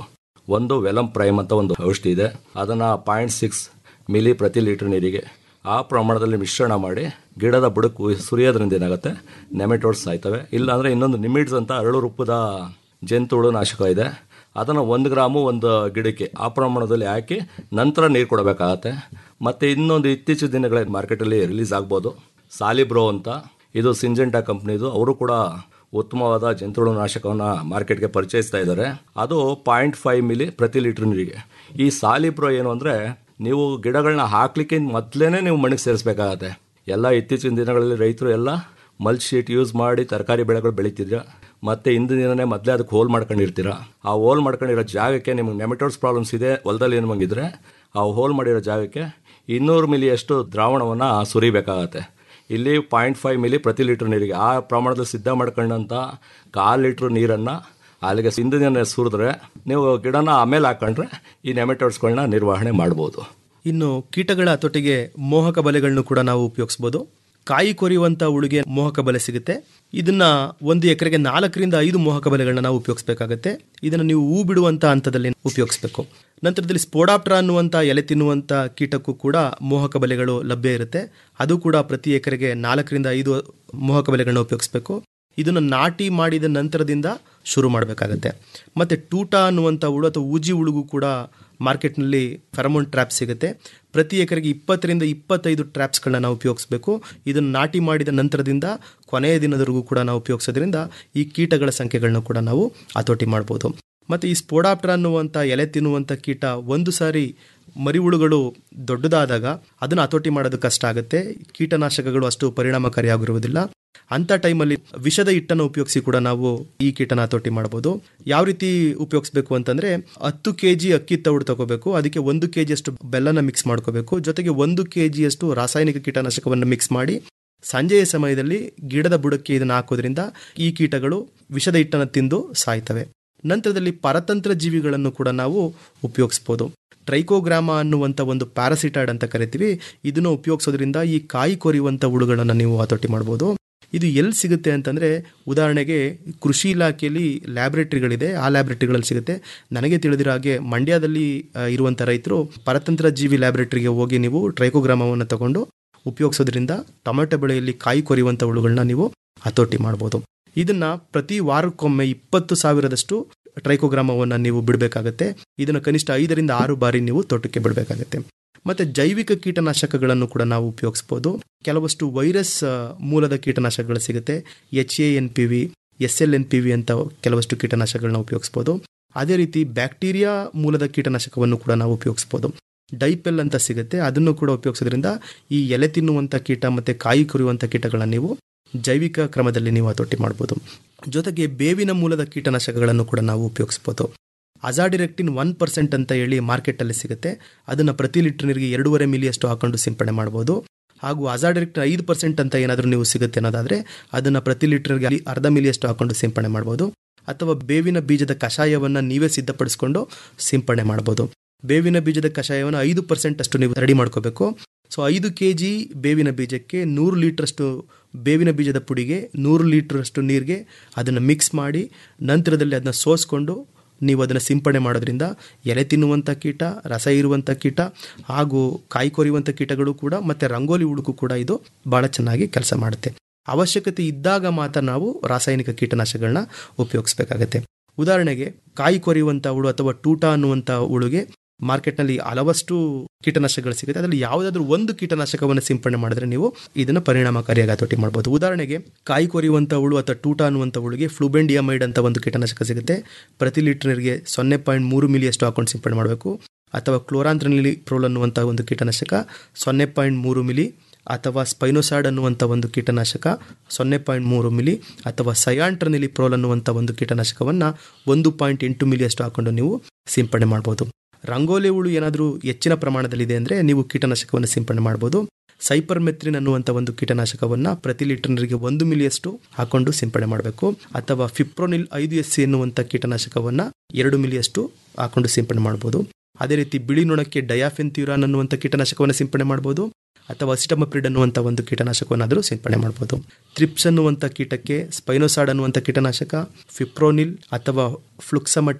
ಒಂದು ವೆಲಮ್ ಪ್ರೈಮ್ ಅಂತ ಒಂದು ಔಷಧಿ ಇದೆ ಅದನ್ನು ಪಾಯಿಂಟ್ ಸಿಕ್ಸ್ ಮಿಲಿ ಪ್ರತಿ ಲೀಟರ್ ನೀರಿಗೆ ಆ ಪ್ರಮಾಣದಲ್ಲಿ ಮಿಶ್ರಣ ಮಾಡಿ ಗಿಡದ ಬುಡಕ್ಕೂ ಸುರಿಯೋದ್ರಿಂದ ಏನಾಗುತ್ತೆ ನೆಮೆಟೋಡ್ಸ್ ಸಾಯ್ತವೆ ಇಲ್ಲಾಂದರೆ ಇನ್ನೊಂದು ನಿಮಿಡ್ಸ್ ಅಂತ ಅರಳು ರೂಪದ ಜಂತುಳು ನಾಶಕ ಇದೆ ಅದನ್ನು ಒಂದು ಗ್ರಾಮು ಒಂದು ಗಿಡಕ್ಕೆ ಆ ಪ್ರಮಾಣದಲ್ಲಿ ಹಾಕಿ ನಂತರ ನೀರು ಕೊಡಬೇಕಾಗತ್ತೆ ಮತ್ತು ಇನ್ನೊಂದು ಇತ್ತೀಚಿನ ದಿನಗಳಲ್ಲಿ ಮಾರ್ಕೆಟಲ್ಲಿ ರಿಲೀಸ್ ಆಗ್ಬೋದು ಸಾಲಿಬ್ರೋ ಅಂತ ಇದು ಸಿಂಜೆಂಟಾ ಕಂಪ್ನಿದು ಅವರು ಕೂಡ ಉತ್ತಮವಾದ ಜಂತುಳು ನಾಶಕವನ್ನು ಮಾರ್ಕೆಟ್ಗೆ ಪರಿಚಯಿಸ್ತಾ ಇದ್ದಾರೆ ಅದು ಪಾಯಿಂಟ್ ಫೈವ್ ಮಿಲಿ ಪ್ರತಿ ಲೀಟ್ರ್ ನೀರಿಗೆ ಈ ಸಾಲಿಬ್ರೋ ಏನು ಅಂದರೆ ನೀವು ಗಿಡಗಳನ್ನ ಹಾಕ್ಲಿಕ್ಕೆ ಮೊದಲೇ ನೀವು ಮಣ್ಣಿಗೆ ಸೇರಿಸ್ಬೇಕಾಗತ್ತೆ ಎಲ್ಲ ಇತ್ತೀಚಿನ ದಿನಗಳಲ್ಲಿ ರೈತರು ಎಲ್ಲ ಮಲ್ಚ್ ಶೀಟ್ ಯೂಸ್ ಮಾಡಿ ತರಕಾರಿ ಬೆಳೆಗಳು ಬೆಳೀತಿದ್ರ ಮತ್ತೆ ಇಂದಿನ ದಿನನೇ ಮೊದಲೇ ಅದಕ್ಕೆ ಹೋಲ್ ಮಾಡ್ಕೊಂಡಿರ್ತೀರ ಆ ಹೋಲ್ ಮಾಡ್ಕೊಂಡಿರೋ ಜಾಗಕ್ಕೆ ನಿಮ್ಗೆ ನೆಮೆಟೋಡ್ಸ್ ಪ್ರಾಬ್ಲಮ್ಸ್ ಇದೆ ಹೊಲದಲ್ಲಿ ಏನು ಮಂಗಿದ್ರೆ ಆ ಹೋಲ್ ಮಾಡಿರೋ ಜಾಗಕ್ಕೆ ಇನ್ನೂರು ಮಿಲಿಯಷ್ಟು ದ್ರಾವಣವನ್ನು ಸುರಿಬೇಕಾಗತ್ತೆ ಇಲ್ಲಿ ಪಾಯಿಂಟ್ ಫೈವ್ ಮಿಲಿ ಪ್ರತಿ ಲೀಟ್ರ್ ನೀರಿಗೆ ಆ ಪ್ರಮಾಣದಲ್ಲಿ ಸಿದ್ಧ ಮಾಡ್ಕೊಂಡಂಥ ಕಾಲು ಲೀಟ್ರ್ ನೀರನ್ನು ಅಲ್ಲಿಗೆ ಸಿಂಧನ ಸುರಿದ್ರೆ ನೀವು ಗಿಡನ ಆಮೇಲೆ ಹಾಕೊಂಡ್ರೆ ಈ ನೆಮೆಟೋಡ್ಸ್ಗಳನ್ನ ನಿರ್ವಹಣೆ ಮಾಡ್ಬೋದು ಇನ್ನು ಕೀಟಗಳ ಹತೋಟಿಗೆ ಮೋಹಕ ಬಲೆಗಳನ್ನು ಕೂಡ ನಾವು ಉಪಯೋಗಿಸ್ಬೋದು ಕಾಯಿ ಕೊರಿಯುವಂಥ ಉಳಿಗೆ ಮೋಹಕ ಬಲೆ ಸಿಗುತ್ತೆ ಇದನ್ನ ಒಂದು ಎಕರೆಗೆ ನಾಲ್ಕರಿಂದ ಐದು ಮೋಹಕ ಬಲೆಗಳನ್ನ ನಾವು ಉಪಯೋಗಿಸಬೇಕಾಗತ್ತೆ ಇದನ್ನು ನೀವು ಹೂ ಬಿಡುವಂಥ ಹಂತದಲ್ಲಿ ಉಪಯೋಗಿಸಬೇಕು ನಂತರದಲ್ಲಿ ಸ್ಪೋಡಾಪ್ಟ್ರ ಅನ್ನುವಂಥ ಎಲೆ ತಿನ್ನುವಂಥ ಕೀಟಕ್ಕೂ ಕೂಡ ಮೋಹಕ ಬಲೆಗಳು ಲಭ್ಯ ಇರುತ್ತೆ ಅದು ಕೂಡ ಪ್ರತಿ ಎಕರೆಗೆ ನಾಲ್ಕರಿಂದ ಐದು ಮೋಹಕ ಬಲೆಗಳನ್ನ ಉಪಯೋಗಿಸಬೇಕು ಇದನ್ನು ನಾಟಿ ಮಾಡಿದ ನಂತರದಿಂದ ಶುರು ಮಾಡಬೇಕಾಗತ್ತೆ ಮತ್ತು ಟೂಟ ಅನ್ನುವಂಥ ಹುಳು ಅಥವಾ ಊಜಿ ಹುಳುಗೂ ಕೂಡ ಮಾರ್ಕೆಟ್ನಲ್ಲಿ ಫೆರಮೋನ್ ಟ್ರ್ಯಾಪ್ ಸಿಗುತ್ತೆ ಪ್ರತಿ ಎಕರೆಗೆ ಇಪ್ಪತ್ತರಿಂದ ಇಪ್ಪತ್ತೈದು ಟ್ರ್ಯಾಪ್ಸ್ಗಳನ್ನ ನಾವು ಉಪಯೋಗಿಸಬೇಕು ಇದನ್ನು ನಾಟಿ ಮಾಡಿದ ನಂತರದಿಂದ ಕೊನೆಯ ದಿನದವರೆಗೂ ಕೂಡ ನಾವು ಉಪಯೋಗಿಸೋದ್ರಿಂದ ಈ ಕೀಟಗಳ ಸಂಖ್ಯೆಗಳನ್ನ ಕೂಡ ನಾವು ಹತೋಟಿ ಮಾಡ್ಬೋದು ಮತ್ತು ಈ ಸ್ಪೋಡಾಪ್ಟ್ರ ಅನ್ನುವಂಥ ಎಲೆ ತಿನ್ನುವಂಥ ಕೀಟ ಒಂದು ಸಾರಿ ಮರಿಹುಳುಗಳು ದೊಡ್ಡದಾದಾಗ ಅದನ್ನು ಹತೋಟಿ ಮಾಡೋದು ಕಷ್ಟ ಆಗುತ್ತೆ ಕೀಟನಾಶಕಗಳು ಅಷ್ಟು ಪರಿಣಾಮಕಾರಿಯಾಗಿರುವುದಿಲ್ಲ ಅಂಥ ಟೈಮಲ್ಲಿ ವಿಷದ ಹಿಟ್ಟನ್ನು ಉಪಯೋಗಿಸಿ ಕೂಡ ನಾವು ಈ ಕೀಟನ ಹತೋಟಿ ಮಾಡ್ಬೋದು ಯಾವ ರೀತಿ ಉಪಯೋಗಿಸ್ಬೇಕು ಅಂತಂದ್ರೆ ಹತ್ತು ಕೆ ಜಿ ಅಕ್ಕಿ ತೌಡು ತಗೋಬೇಕು ಅದಕ್ಕೆ ಒಂದು ಕೆ ಜಿಯಷ್ಟು ಬೆಲ್ಲನ ಮಿಕ್ಸ್ ಮಾಡ್ಕೋಬೇಕು ಜೊತೆಗೆ ಒಂದು ಕೆ ಜಿಯಷ್ಟು ರಾಸಾಯನಿಕ ಕೀಟನಾಶಕವನ್ನು ಮಿಕ್ಸ್ ಮಾಡಿ ಸಂಜೆಯ ಸಮಯದಲ್ಲಿ ಗಿಡದ ಬುಡಕ್ಕೆ ಇದನ್ನು ಹಾಕೋದ್ರಿಂದ ಈ ಕೀಟಗಳು ವಿಷದ ಹಿಟ್ಟನ್ನು ತಿಂದು ಸಾಯ್ತವೆ ನಂತರದಲ್ಲಿ ಪರತಂತ್ರ ಜೀವಿಗಳನ್ನು ಕೂಡ ನಾವು ಉಪಯೋಗಿಸ್ಬೋದು ಟ್ರೈಕೋಗ್ರಾಮ ಅನ್ನುವಂಥ ಒಂದು ಪ್ಯಾರಾಸಿಟೈಡ್ ಅಂತ ಕರಿತೀವಿ ಇದನ್ನು ಉಪಯೋಗಿಸೋದ್ರಿಂದ ಈ ಕಾಯಿ ಕೊರಿಯುವಂಥ ಹುಳುಗಳನ್ನು ನೀವು ಹತೋಟಿ ಮಾಡ್ಬೋದು ಇದು ಎಲ್ಲಿ ಸಿಗುತ್ತೆ ಅಂತಂದರೆ ಉದಾಹರಣೆಗೆ ಕೃಷಿ ಇಲಾಖೆಯಲ್ಲಿ ಲ್ಯಾಬ್ರೇಟರಿಗಳಿದೆ ಆ ಲ್ಯಾಬ್ರೇಟರಿಗಳಲ್ಲಿ ಸಿಗುತ್ತೆ ನನಗೆ ತಿಳಿದಿರೋ ಹಾಗೆ ಮಂಡ್ಯದಲ್ಲಿ ಆ, ಇರುವಂಥ ರೈತರು ಪರತಂತ್ರ ಜೀವಿ ಲ್ಯಾಬ್ರೇಟರಿಗೆ ಹೋಗಿ ನೀವು ಟ್ರೈಕೋಗ್ರಾಮವನ್ನು ತಗೊಂಡು ಉಪಯೋಗಿಸೋದ್ರಿಂದ ಟೊಮೆಟೊ ಬೆಳೆಯಲ್ಲಿ ಕಾಯಿ ಕೊರಿಯುವಂಥ ಹುಳುಗಳನ್ನ ನೀವು ಹತೋಟಿ ಮಾಡ್ಬೋದು ಇದನ್ನ ಪ್ರತಿ ವಾರಕ್ಕೊಮ್ಮೆ ಇಪ್ಪತ್ತು ಸಾವಿರದಷ್ಟು ಟ್ರೈಕೋಗ್ರಾಮವನ್ನು ನೀವು ಬಿಡಬೇಕಾಗತ್ತೆ ಇದನ್ನು ಕನಿಷ್ಠ ಐದರಿಂದ ಆರು ಬಾರಿ ನೀವು ತೋಟಕ್ಕೆ ಬಿಡಬೇಕಾಗತ್ತೆ ಮತ್ತೆ ಜೈವಿಕ ಕೀಟನಾಶಕಗಳನ್ನು ಕೂಡ ನಾವು ಉಪಯೋಗಿಸ್ಬೋದು ಕೆಲವಷ್ಟು ವೈರಸ್ ಆ, ಮೂಲದ ಕೀಟನಾಶಕಗಳು ಸಿಗುತ್ತೆ H A N P V S L N P V ಅಂತ ಕೆಲವಷ್ಟು ಕೀಟನಾಶಕಗಳನ್ನ ಉಪಯೋಗಿಸ್ಬೋದು ಅದೇ ರೀತಿ ಬ್ಯಾಕ್ಟೀರಿಯಾ ಮೂಲದ ಕೀಟನಾಶಕವನ್ನು ಕೂಡ ನಾವು ಉಪಯೋಗಿಸ್ಬೋದು ಡೈಪೆಲ್ ಅಂತ ಸಿಗುತ್ತೆ ಅದನ್ನು ಕೂಡ ಉಪಯೋಗಿಸೋದ್ರಿಂದ ಈ ಎಲೆ ತಿನ್ನುವಂಥ ಕೀಟ ಮತ್ತು ಕಾಯಿ ಕುರಿಯುವಂಥ ಕೀಟಗಳನ್ನ ನೀವು ಜೈವಿಕ ಕ್ರಮದಲ್ಲಿ ನೀವು ಹತೋಟಿ ಮಾಡ್ಬೋದು ಜೊತೆಗೆ ಬೇವಿನ ಮೂಲದ ಕೀಟನಾಶಕಗಳನ್ನು ಕೂಡ ನಾವು ಉಪಯೋಗಿಸ್ಬೋದು ಅಜಾಡಿರೆಕ್ಟಿನ್ ಒನ್ ಪರ್ಸೆಂಟ್ ಅಂತ ಹೇಳಿ ಮಾರ್ಕೆಟಲ್ಲಿ ಸಿಗುತ್ತೆ ಅದನ್ನು ಪ್ರತಿ ಲೀಟರ್ ನೀರಿಗೆ ಎರಡೂವರೆ ಮಿಲಿಯಷ್ಟು ಹಾಕೊಂಡು ಸಿಂಪಡಣೆ ಮಾಡ್ಬೋದು ಹಾಗೂ ಅಜಾಡಿರೆಕ್ಟ್ ಐದು ಪರ್ಸೆಂಟ್ ಅಂತ ಏನಾದರೂ ನೀವು ಸಿಗುತ್ತೆ ಅನ್ನೋದಾದರೆ ಅದನ್ನು ಪ್ರತಿ ಲೀಟರ್ಗೆ ಅರ್ಧ ಮಿಲಿಯಷ್ಟು ಹಾಕೊಂಡು ಸಿಂಪಡಣೆ ಮಾಡ್ಬೋದು ಅಥವಾ ಬೇವಿನ ಬೀಜದ ಕಷಾಯವನ್ನು ನೀವೇ ಸಿದ್ಧಪಡಿಸ್ಕೊಂಡು ಸಿಂಪಡಣೆ ಮಾಡ್ಬೋದು ಬೇವಿನ ಬೀಜದ ಕಷಾಯವನ್ನು ಐದು ಪರ್ಸೆಂಟ್ ಅಷ್ಟು ನೀವು ರೆಡಿ ಮಾಡ್ಕೋಬೇಕು ಸೊ ಐದು ಕೆ ಜಿ ಬೇವಿನ ಬೀಜಕ್ಕೆ ನೂರು ಲೀಟ್ರಷ್ಟು ಬೇವಿನ ಬೀಜದ ಪುಡಿಗೆ ನೂರು ಲೀಟ್ರಷ್ಟು ನೀರಿಗೆ ಅದನ್ನು ಮಿಕ್ಸ್ ಮಾಡಿ ನಂತರದಲ್ಲಿ ಅದನ್ನ ಸೋಸ್ಕೊಂಡು ನೀವು ಅದನ್ನು ಸಿಂಪಡಣೆ ಮಾಡೋದ್ರಿಂದ ಎಲೆ ತಿನ್ನುವಂಥ ಕೀಟ ರಸ ಇರುವಂಥ ಕೀಟ ಹಾಗೂ ಕಾಯಿ ಕೊರಿಯುವಂಥ ಕೀಟಗಳು ಕೂಡ ಮತ್ತು ರಂಗೋಲಿ ಹುಡುಕು ಕೂಡ ಇದು ಭಾಳ ಚೆನ್ನಾಗಿ ಕೆಲಸ ಮಾಡುತ್ತೆ ಅವಶ್ಯಕತೆ ಇದ್ದಾಗ ಮಾತ್ರ ನಾವು ರಾಸಾಯನಿಕ ಕೀಟನಾಶಕಗಳನ್ನ ಉಪಯೋಗಿಸ್ಬೇಕಾಗತ್ತೆ ಉದಾಹರಣೆಗೆ ಕಾಯಿ ಕೊರಿಯುವಂಥ ಹುಳು ಅಥವಾ ಟೂಟ ಅನ್ನುವಂಥ ಹುಳುಗೆ ಮಾರ್ಕೆಟ್ನಲ್ಲಿ ಹಲವಷ್ಟು ಕೀಟನಾಶಕಗಳು ಸಿಗುತ್ತೆ ಅದರಲ್ಲಿ ಯಾವುದಾದ್ರೂ ಒಂದು ಕೀಟನಾಶಕವನ್ನು ಸಿಂಪಡಣೆ ಮಾಡಿದ್ರೆ ನೀವು ಇದನ್ನು ಪರಿಣಾಮಕಾರಿಯಾಗಿ ಹತೋಟಿ ಮಾಡ್ಬೋದು ಉದಾಹರಣೆಗೆ ಕಾಯಿ ಕೊರಿಯುವಂಥ ಹುಳು ಅಥವಾ ಟೂಟ ಅನ್ನುವಂಥ ಹುಳುಗೆ ಫ್ಲೂಬೆಂಡಿಯಮೈಡ್ ಅಂತ ಒಂದು ಕೀಟನಾಶಕ ಸಿಗುತ್ತೆ ಪ್ರತಿ ಲೀಟರ್ಗೆ ಸೊನ್ನೆ ಪಾಯಿಂಟ್ ಮೂರು ಮಿಲಿಯಷ್ಟು ಹಾಕೊಂಡು ಸಿಂಪಡಣೆ ಮಾಡಬೇಕು ಅಥವಾ ಕ್ಲೋರಾಂತ್ರನಿಲಿ ಪ್ರೋಲ್ ಅನ್ನುವಂಥ ಒಂದು ಕೀಟನಾಶಕ ಸೊನ್ನೆ ಪಾಯಿಂಟ್ ಮೂರು ಮಿಲಿ ಅಥವಾ ಸ್ಪೈನೋಸಾಡ್ ಅನ್ನುವಂಥ ಒಂದು ಕೀಟನಾಶಕ ಸೊನ್ನೆ ಪಾಯಿಂಟ್ ಮೂರು ಮಿಲಿ ಅಥವಾ ಸಯಾಂಟ್ರನಿಲಿ ಪ್ರೋಲ್ ಅನ್ನುವಂಥ ಒಂದು ಕೀಟನಾಶಕವನ್ನು ಒಂದು ಪಾಯಿಂಟ್ ಎಂಟು ಮಿಲಿಯಷ್ಟು ಹಾಕೊಂಡು ನೀವು ಸಿಂಪಡಣೆ ಮಾಡ್ಬೋದು ರಂಗೋಲಿ ಹುಳು ಏನಾದರೂ ಹೆಚ್ಚಿನ ಪ್ರಮಾಣದಲ್ಲಿದೆ ಅಂದರೆ ನೀವು ಕೀಟನಾಶಕವನ್ನು ಸಿಂಪಡಣೆ ಮಾಡ್ಬೋದು ಸೈಪರ್ ಮೆತ್ರಿನ್ ಅನ್ನುವಂಥ ಒಂದು ಕೀಟನಾಶಕವನ್ನು ಪ್ರತಿ ಲೀಟರ್ ನೀರಿಗೆ ಒಂದು ಮಿಲಿಯಷ್ಟು ಹಾಕೊಂಡು ಸಿಂಪಡಣೆ ಮಾಡಬೇಕು ಅಥವಾ ಫಿಪ್ರೋನಿಲ್ ಐದು ಎಸ್ ಸಿ ಎನ್ನುವಂಥ ಕೀಟನಾಶಕವನ್ನು ಎರಡು ಮಿಲಿಯಷ್ಟು ಹಾಕೊಂಡು ಸಿಂಪಡಣೆ ಮಾಡ್ಬೋದು ಅದೇ ರೀತಿ ಬಿಳಿ ನೊಣಕ್ಕೆ ಡಯಾಫಿನ್ ತ್ಯೂರಾನ್ ಅನ್ನುವಂಥ ಕೀಟನಾಶಕವನ್ನು ಸಿಂಪಡಣೆ ಮಾಡ್ಬೋದು ಅಥವಾ ಸಿಟಮಪ್ರಿಡ್ ಅನ್ನುವಂಥ ಒಂದು ಕೀಟನಾಶಕವನ್ನಾದರೂ ಸಿಂಪಡಣೆ ಮಾಡ್ಬೋದು ತ್ರಿಪ್ಸ್ ಅನ್ನುವಂಥ ಕೀಟಕ್ಕೆ ಸ್ಪೈನೋಸಾಡ್ ಅನ್ನುವಂಥ ಕೀಟನಾಶಕ ಫಿಪ್ರೋನಿಲ್ ಅಥವಾ ಫ್ಲುಕ್ಸಮಟೈಡ್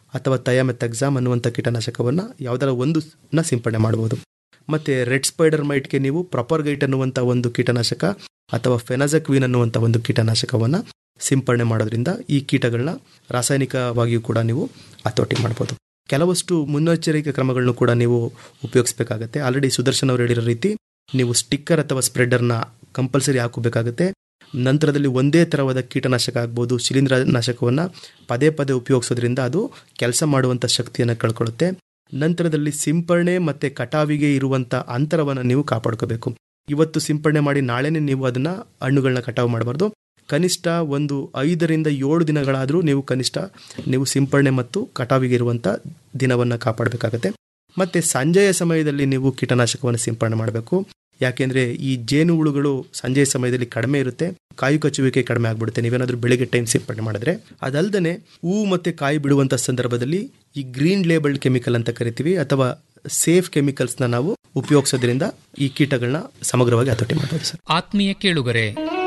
ಅಥವಾ ತಯಾಮೆಥಕ್ಸಾಮ್ ಅನ್ನುವಂಥ ಕೀಟನಾಶಕವನ್ನು ಯಾವುದಾರ ಒಂದು ನ ಸಿಂಪಡಣೆ ಮಾಡಬಹುದು ಮತ್ತು ರೆಡ್ ಸ್ಪೈಡರ್ ಮೈಟ್ಗೆ ನೀವು ಪ್ರಾಪರ್ ಗೈಟ್ ಅನ್ನುವಂಥ ಒಂದು ಕೀಟನಾಶಕ ಅಥವಾ ಫೆನಜಕ್ವೀನ್ ಅನ್ನುವಂಥ ಒಂದು ಕೀಟನಾಶಕವನ್ನು ಸಿಂಪಡಣೆ ಮಾಡೋದ್ರಿಂದ ಈ ಕೀಟಗಳನ್ನ ರಾಸಾಯನಿಕವಾಗಿಯೂ ಕೂಡ ನೀವು ಹತೋಟಿ ಮಾಡ್ಬೋದು ಕೆಲವಷ್ಟು ಮುನ್ನೆಚ್ಚರಿಕೆ ಕ್ರಮಗಳನ್ನು ಕೂಡ ನೀವು ಉಪಯೋಗಿಸಬೇಕಾಗತ್ತೆ ಆಲ್ರೆಡಿ ಸುದರ್ಶನ್ ಅವರು ಹೇಳಿರೋ ರೀತಿ ನೀವು ಸ್ಟಿಕ್ಕರ್ ಅಥವಾ ಸ್ಪ್ರೆಡರ್ನ ಕಂಪಲ್ಸರಿ ಹಾಕೋಬೇಕಾಗುತ್ತೆ ನಂತರದಲ್ಲಿ ಒಂದೇ ಥರವಾದ ಕೀಟನಾಶಕ ಆಗ್ಬೋದು ಶಿಲೀಂಧ್ರನಾಶಕವನ್ನು ಪದೇ ಪದೇ ಉಪಯೋಗಿಸೋದ್ರಿಂದ ಅದು ಕೆಲಸ ಮಾಡುವಂಥ ಶಕ್ತಿಯನ್ನು ಕಳ್ಕೊಳ್ಳುತ್ತೆ ನಂತರದಲ್ಲಿ ಸಿಂಪರಣೆ ಮತ್ತು ಕಟಾವಿಗೆ ಇರುವಂಥ ಅಂತರವನ್ನು ನೀವು ಕಾಪಾಡ್ಕೋಬೇಕು ಇವತ್ತು ಸಿಂಪರಣೆ ಮಾಡಿ ನಾಳೆನೇ ನೀವು ಅದನ್ನು ಹಣ್ಣುಗಳನ್ನ ಕಟಾವು ಮಾಡಬಾರ್ದು ಕನಿಷ್ಠ ಒಂದು ಐದರಿಂದ ಏಳು ದಿನಗಳಾದರೂ ನೀವು ಕನಿಷ್ಠ ನೀವು ಸಿಂಪರಣೆ ಮತ್ತು ಕಟಾವಿಗೆ ಇರುವಂಥ ದಿನವನ್ನು ಕಾಪಾಡಬೇಕಾಗತ್ತೆ ಮತ್ತು ಸಂಜೆಯ ಸಮಯದಲ್ಲಿ ನೀವು ಕೀಟನಾಶಕವನ್ನು ಸಿಂಪರಣೆ ಮಾಡಬೇಕು ಯಾಕೆಂದರೆ ಈ ಜೇನು ಹುಳುಗಳು ಸಂಜೆಯ ಸಮಯದಲ್ಲಿ ಕಡಿಮೆ ಇರುತ್ತೆ ಕಾಯಿ ಕಚ್ಚುವಿಕೆ ಕಡಿಮೆ ಆಗ್ಬಿಡುತ್ತೆ ನೀವೇನಾದರೂ ಬೆಳಿಗ್ಗೆ ಟೈಮ್ ಸಿಂಪಡಣೆ ಮಾಡಿದ್ರೆ ಅದಲ್ಲದೆ ಹೂವು ಮತ್ತು ಕಾಯಿ ಬಿಡುವಂಥ ಸಂದರ್ಭದಲ್ಲಿ ಈ ಗ್ರೀನ್ ಲೇಬಲ್ಡ್ ಕೆಮಿಕಲ್ ಅಂತ ಕರಿತೀವಿ ಅಥವಾ ಸೇಫ್ ಕೆಮಿಕಲ್ಸ್ನ ನಾವು ಉಪಯೋಗಿಸೋದ್ರಿಂದ ಈ ಕೀಟಗಳನ್ನ ಸಮಗ್ರವಾಗಿ ಹತೋಟಿ ಮಾಡ್ಬೋದು ಸರ್ ಆತ್ಮೀಯ ಕೇಳುಗರೆ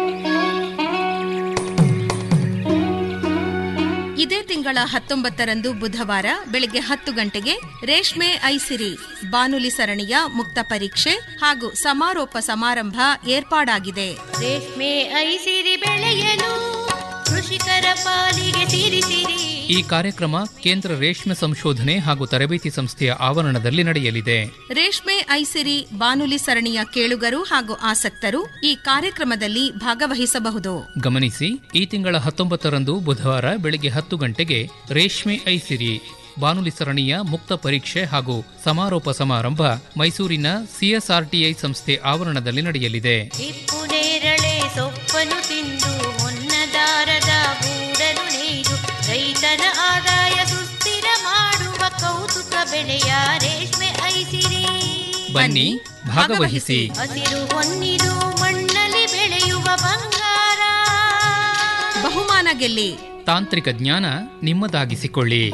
ಇದೇ ತಿಂಗಳ ಹತ್ತೊಂಬತ್ತರಂದು ಬುಧವಾರ ಬೆಳಗ್ಗೆ ಹತ್ತು ಗಂಟೆಗೆ ರೇಷ್ಮೆ ಐಸಿರಿ ಬಾನುಲಿ ಸರಣಿಯ ಮುಕ್ತ ಪರೀಕ್ಷೆ ಹಾಗೂ ಸಮಾರೋಪ ಸಮಾರಂಭ ಏರ್ಪಾಡಾಗಿದೆ ರೇಷ್ಮೆ ಐಸಿರಿ ಬೆಳೆಯಲು ಕೃಷಿಕರ ಪಾಲಿಗೆ ಸಿರಿಸಿರಿ ಈ ಕಾರ್ಯಕ್ರಮ ಕೇಂದ್ರ ರೇಷ್ಮೆ ಸಂಶೋಧನೆ ಹಾಗೂ ತರಬೇತಿ ಸಂಸ್ಥೆಯ ಆವರಣದಲ್ಲಿ ನಡೆಯಲಿದೆ ರೇಷ್ಮೆ ಐಸಿರಿ ಬಾನುಲಿ ಸರಣಿಯ ಕೇಳುಗರು ಹಾಗೂ ಆಸಕ್ತರು ಈ ಕಾರ್ಯಕ್ರಮದಲ್ಲಿ ಭಾಗವಹಿಸಬಹುದು ಗಮನಿಸಿ ಈ ತಿಂಗಳ ಹತ್ತೊಂಬತ್ತರಂದು ಬುಧವಾರ ಬೆಳಗ್ಗೆ ಹತ್ತು ಗಂಟೆಗೆ ರೇಷ್ಮೆ ಐಸಿರಿ ಬಾನುಲಿ ಸರಣಿಯ ಮುಕ್ತ ಪರೀಕ್ಷೆ ಹಾಗೂ ಸಮಾರೋಪ ಸಮಾರಂಭ ಮೈಸೂರಿನ ಸಿಎಸ್ಆರ್ಟಿಐ ಸಂಸ್ಥೆ ಆವರಣದಲ್ಲಿ ನಡೆಯಲಿದೆ ಹಿಪ್ಪು ನೇರಳೆ ಸೊಪ್ಪನು ತಿಂದು ಹೊನ್ನದಾರದ ಗೂಡನು ನೇಯ್ದು ರೈತನ ಆದಾಯ ಸುಸ್ಥಿರ ಮಾಡುವ ಕೌತುಕ ಬೆಳೆಯ ರೇಷ್ಮೆ ಐಸಿರಿ ಬನ್ನಿ ಭಾಗವಹಿಸಿ ಹಸಿರು ಹೊನ್ನಿದು ಮಣ್ಣಲ್ಲಿ ಬೆಳೆಯುವ ಬಂಗಾರ ಬಹುಮಾನ ಗೆಲ್ಲಿ ತಾಂತ್ರಿಕ ಜ್ಞಾನ ನಿಮ್ಮದಾಗಿಸಿಕೊಳ್ಳಿ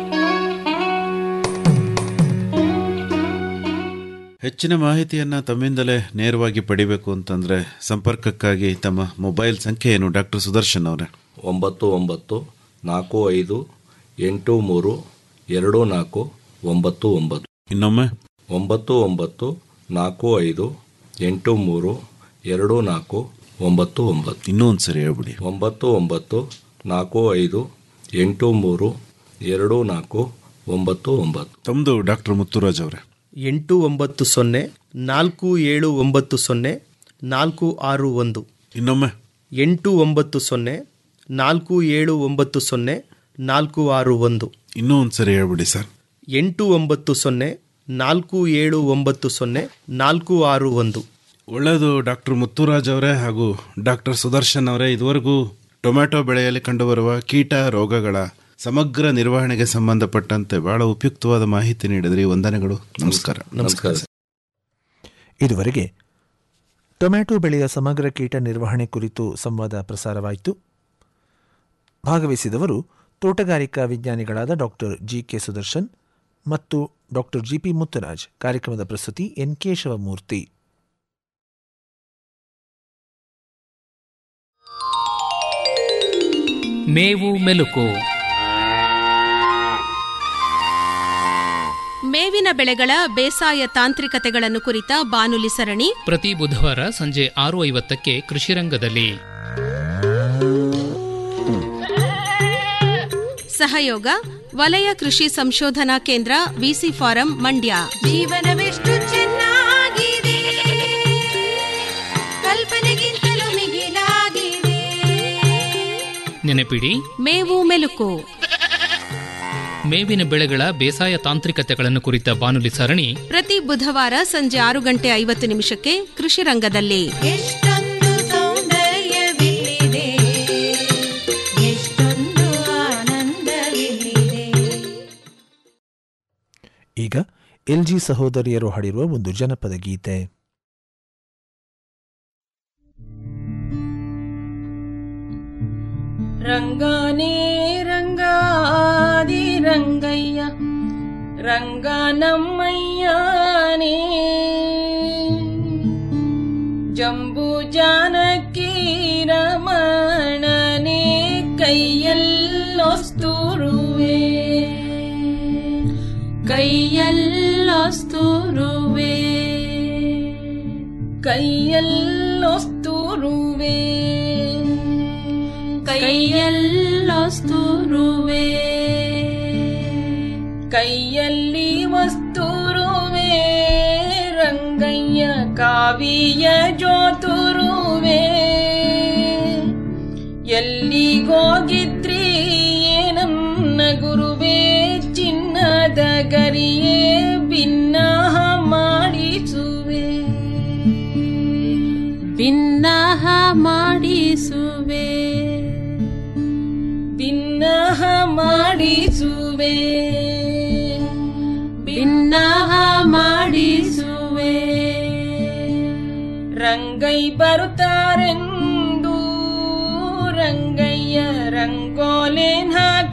ಹೆಚ್ಚಿನ ಮಾಹಿತಿಯನ್ನ ತಮ್ಮಿಂದಲೇ ನೇರವಾಗಿ ಪಡಿಬೇಕು ಅಂತಂದ್ರೆ ಸಂಪರ್ಕಕ್ಕಾಗಿ ತಮ್ಮ ಮೊಬೈಲ್ ಸಂಖ್ಯೆ ಏನು ಡಾಕ್ಟರ್ ಸುದರ್ಶನ್ ಅವರೇ ಒಂಬತ್ತು ಒಂಬತ್ತು ನಾಲ್ಕು ಐದು ಎಂಟು ಮೂರು ಎರಡು ನಾಲ್ಕು ಒಂಬತ್ತು ಒಂಬತ್ತು ಇನ್ನೊಮ್ಮೆ ಒಂಬತ್ತು ಒಂಬತ್ತು ನಾಲ್ಕು ಐದು ಎಂಟು ಮೂರು ಎರಡು ನಾಲ್ಕು ಒಂಬತ್ತು ಒಂಬತ್ತು ಇನ್ನೂ ಒಂದ್ಸರಿ ಹೇಳ್ಬಿಡಿ ಒಂಬತ್ತು ಒಂಬತ್ತು ನಾಲ್ಕು ಐದು ಎಂಟು ಮೂರು ಎರಡು ನಾಲ್ಕು ಒಂಬತ್ತು ಒಂಬತ್ತು ತಮ್ಮದು ಡಾಕ್ಟರ್ ಮುತ್ತುರಾಜ್ ಅವರೇ ಎಂಟು ಒಂಬತ್ತು ಸೊನ್ನೆ ನಾಲ್ಕು ಏಳು ಒಂಬತ್ತು ಸೊನ್ನೆ ನಾಲ್ಕು ಆರು ಒಂದು ಇನ್ನೊಮ್ಮೆ ಎಂಟು ಒಂಬತ್ತು ಸೊನ್ನೆ ನಾಲ್ಕು ಏಳು ಒಂಬತ್ತು ಸೊನ್ನೆ ನಾಲ್ಕು ಆರು ಒಂದು ಇನ್ನೂ ಒಂದ್ಸರಿ ಹೇಳ್ಬಿಡಿ ಸರ್ ಎಂಟು ಒಂಬತ್ತು ಸೊನ್ನೆ ನಾಲ್ಕು ಏಳು ಒಂಬತ್ತು ಸೊನ್ನೆ ನಾಲ್ಕು ಆರು ಒಂದು ಒಳ್ಳೆಯದು ಡಾಕ್ಟರ್ ಮುತ್ತುರಾಜ್ ಅವರೇ ಹಾಗೂ ಡಾಕ್ಟರ್ ಸುದರ್ಶನ್ ಅವರೇ ಇದುವರೆಗೂ ಟೊಮ್ಯಾಟೊ ಬೆಳೆಯಲ್ಲಿ ಕಂಡುಬರುವ ಕೀಟ ರೋಗಗಳ ಸಮಗ್ರ ನಿರ್ವಹಣೆಗೆ ಸಂಬಂಧಪಟ್ಟಂತೆ ಬಹಳ ಉಪಯುಕ್ತವಾದ ಮಾಹಿತಿ ನೀಡಿದ್ರಿ ವಂದನೆಗಳು ನಮಸ್ಕಾರ ನಮಸ್ಕಾರ ಇದುವರೆಗೆ ಟೊಮ್ಯಾಟೊ ಬೆಳೆಯ ಸಮಗ್ರ ಕೀಟ ನಿರ್ವಹಣೆ ಕುರಿತು ಸಂವಾದ ಪ್ರಸಾರವಾಯಿತು ಭಾಗವಹಿಸಿದವರು ತೋಟಗಾರಿಕಾ ವಿಜ್ಞಾನಿಗಳಾದ ಡಾಕ್ಟರ್ ಜಿ ಕೆ ಸುದರ್ಶನ್ ಮತ್ತು ಡಾಕ್ಟರ್ ಜಿಪಿ ಮುತ್ತರಾಜ್ ಕಾರ್ಯಕ್ರಮದ ಪ್ರಸ್ತುತಿ ಎನ್ ಕೇಶವಮೂರ್ತಿ ಮೇವು ಮೆಲುಕು ಮೇವಿನ ಬೆಳೆಗಳ ಬೇಸಾಯ ತಾಂತ್ರಿಕತೆಗಳನ್ನು ಕುರಿತ ಬಾನುಲಿ ಸರಣಿ ಪ್ರತಿ ಬುಧವಾರ ಸಂಜೆ ಆರು ಐವತ್ತಕ್ಕೆ ಕೃಷಿರಂಗದಲ್ಲಿ ಸಹಯೋಗ ವಲಯ ಕೃಷಿ ಸಂಶೋಧನಾ ಕೇಂದ್ರ ವಿಸಿ ಫಾರಂ ಮಂಡ್ಯ ಜೀವನವೆಷ್ಟು ಚೆನ್ನಾಗಿದೆ ಕಲ್ಪನೆಗಿಂತಲೂ ಮಿಗಿಲಾಗಿದೆ ನೆನಪಿಡಿ ಮೇವು ಮೆಲುಕು ಮೇವಿನ ಬೆಳೆಗಳ ಬೇಸಾಯ ತಾಂತ್ರಿಕತೆಗಳನ್ನು ಕುರಿತ ಬಾನುಲಿ ಸರಣಿ ಪ್ರತಿ ಬುಧವಾರ ಸಂಜೆ ಆರು ಗಂಟೆ ಐವತ್ತು ನಿಮಿಷಕ್ಕೆ ಕೃಷಿ ರಂಗದಲ್ಲಿ ಎಷ್ಟೊಂದು ಸೌಂದರ್ಯವಿಲ್ಲಿದೆ ಎಷ್ಟೊಂದು ಆನಂದವಿಲ್ಲಿದೆ ಈಗ ಎಲ್ಜಿ ಸಹೋದರಿಯರು ಹಾಡಿರುವ ಒಂದು ಜನಪದ ಗೀತೆ ರಂಗಾನೇ ರಂಗಾದಿ ರಂಗಯ್ಯ ರಂಗನಮ್ಮಯ್ಯನೇ ಜಂಬೂ ಜಾನಕಿ ರಮಣನೆ ಕೈಯಲ್ಲೊಸ್ತುರುವೆ ಕೈಯಲ್ಲೊಸ್ತುರುವೆ ಕೈಯಲ್ಲೊಸ್ತುರುವೆ ಕೈಯಲ್ಲೊಸ್ತುರುವೆ ಕೈಯಲ್ಲಿ ವಸ್ತುರುವೆ ರಂಗಯ್ಯ ಕಾವಿಯ ಜೋತುರುವೆ ಎಲ್ಲಿಗೋಗಿದ್ರಿ ಏನನ್ನ ಗುರುವೇ ಚಿನ್ನದ ಗರಿಯೇ ಭಿನ್ನಾಹ ಮಾಡಿಸುವೆ ಭಿನ್ನಾಹ ಮಾಡಿಸುವೆ ಭಿನ್ನಾಹ ಮಾಡಿಸುವೆ ಭಿನ್ನಾಹ ಮಾಡಿಸುವೆ ರಂಗೈ ಬರುತ್ತಾರೆಂದು ರಂಗಯ್ಯ ರಂಗೋಲೆನ್ ಹಾಕಿ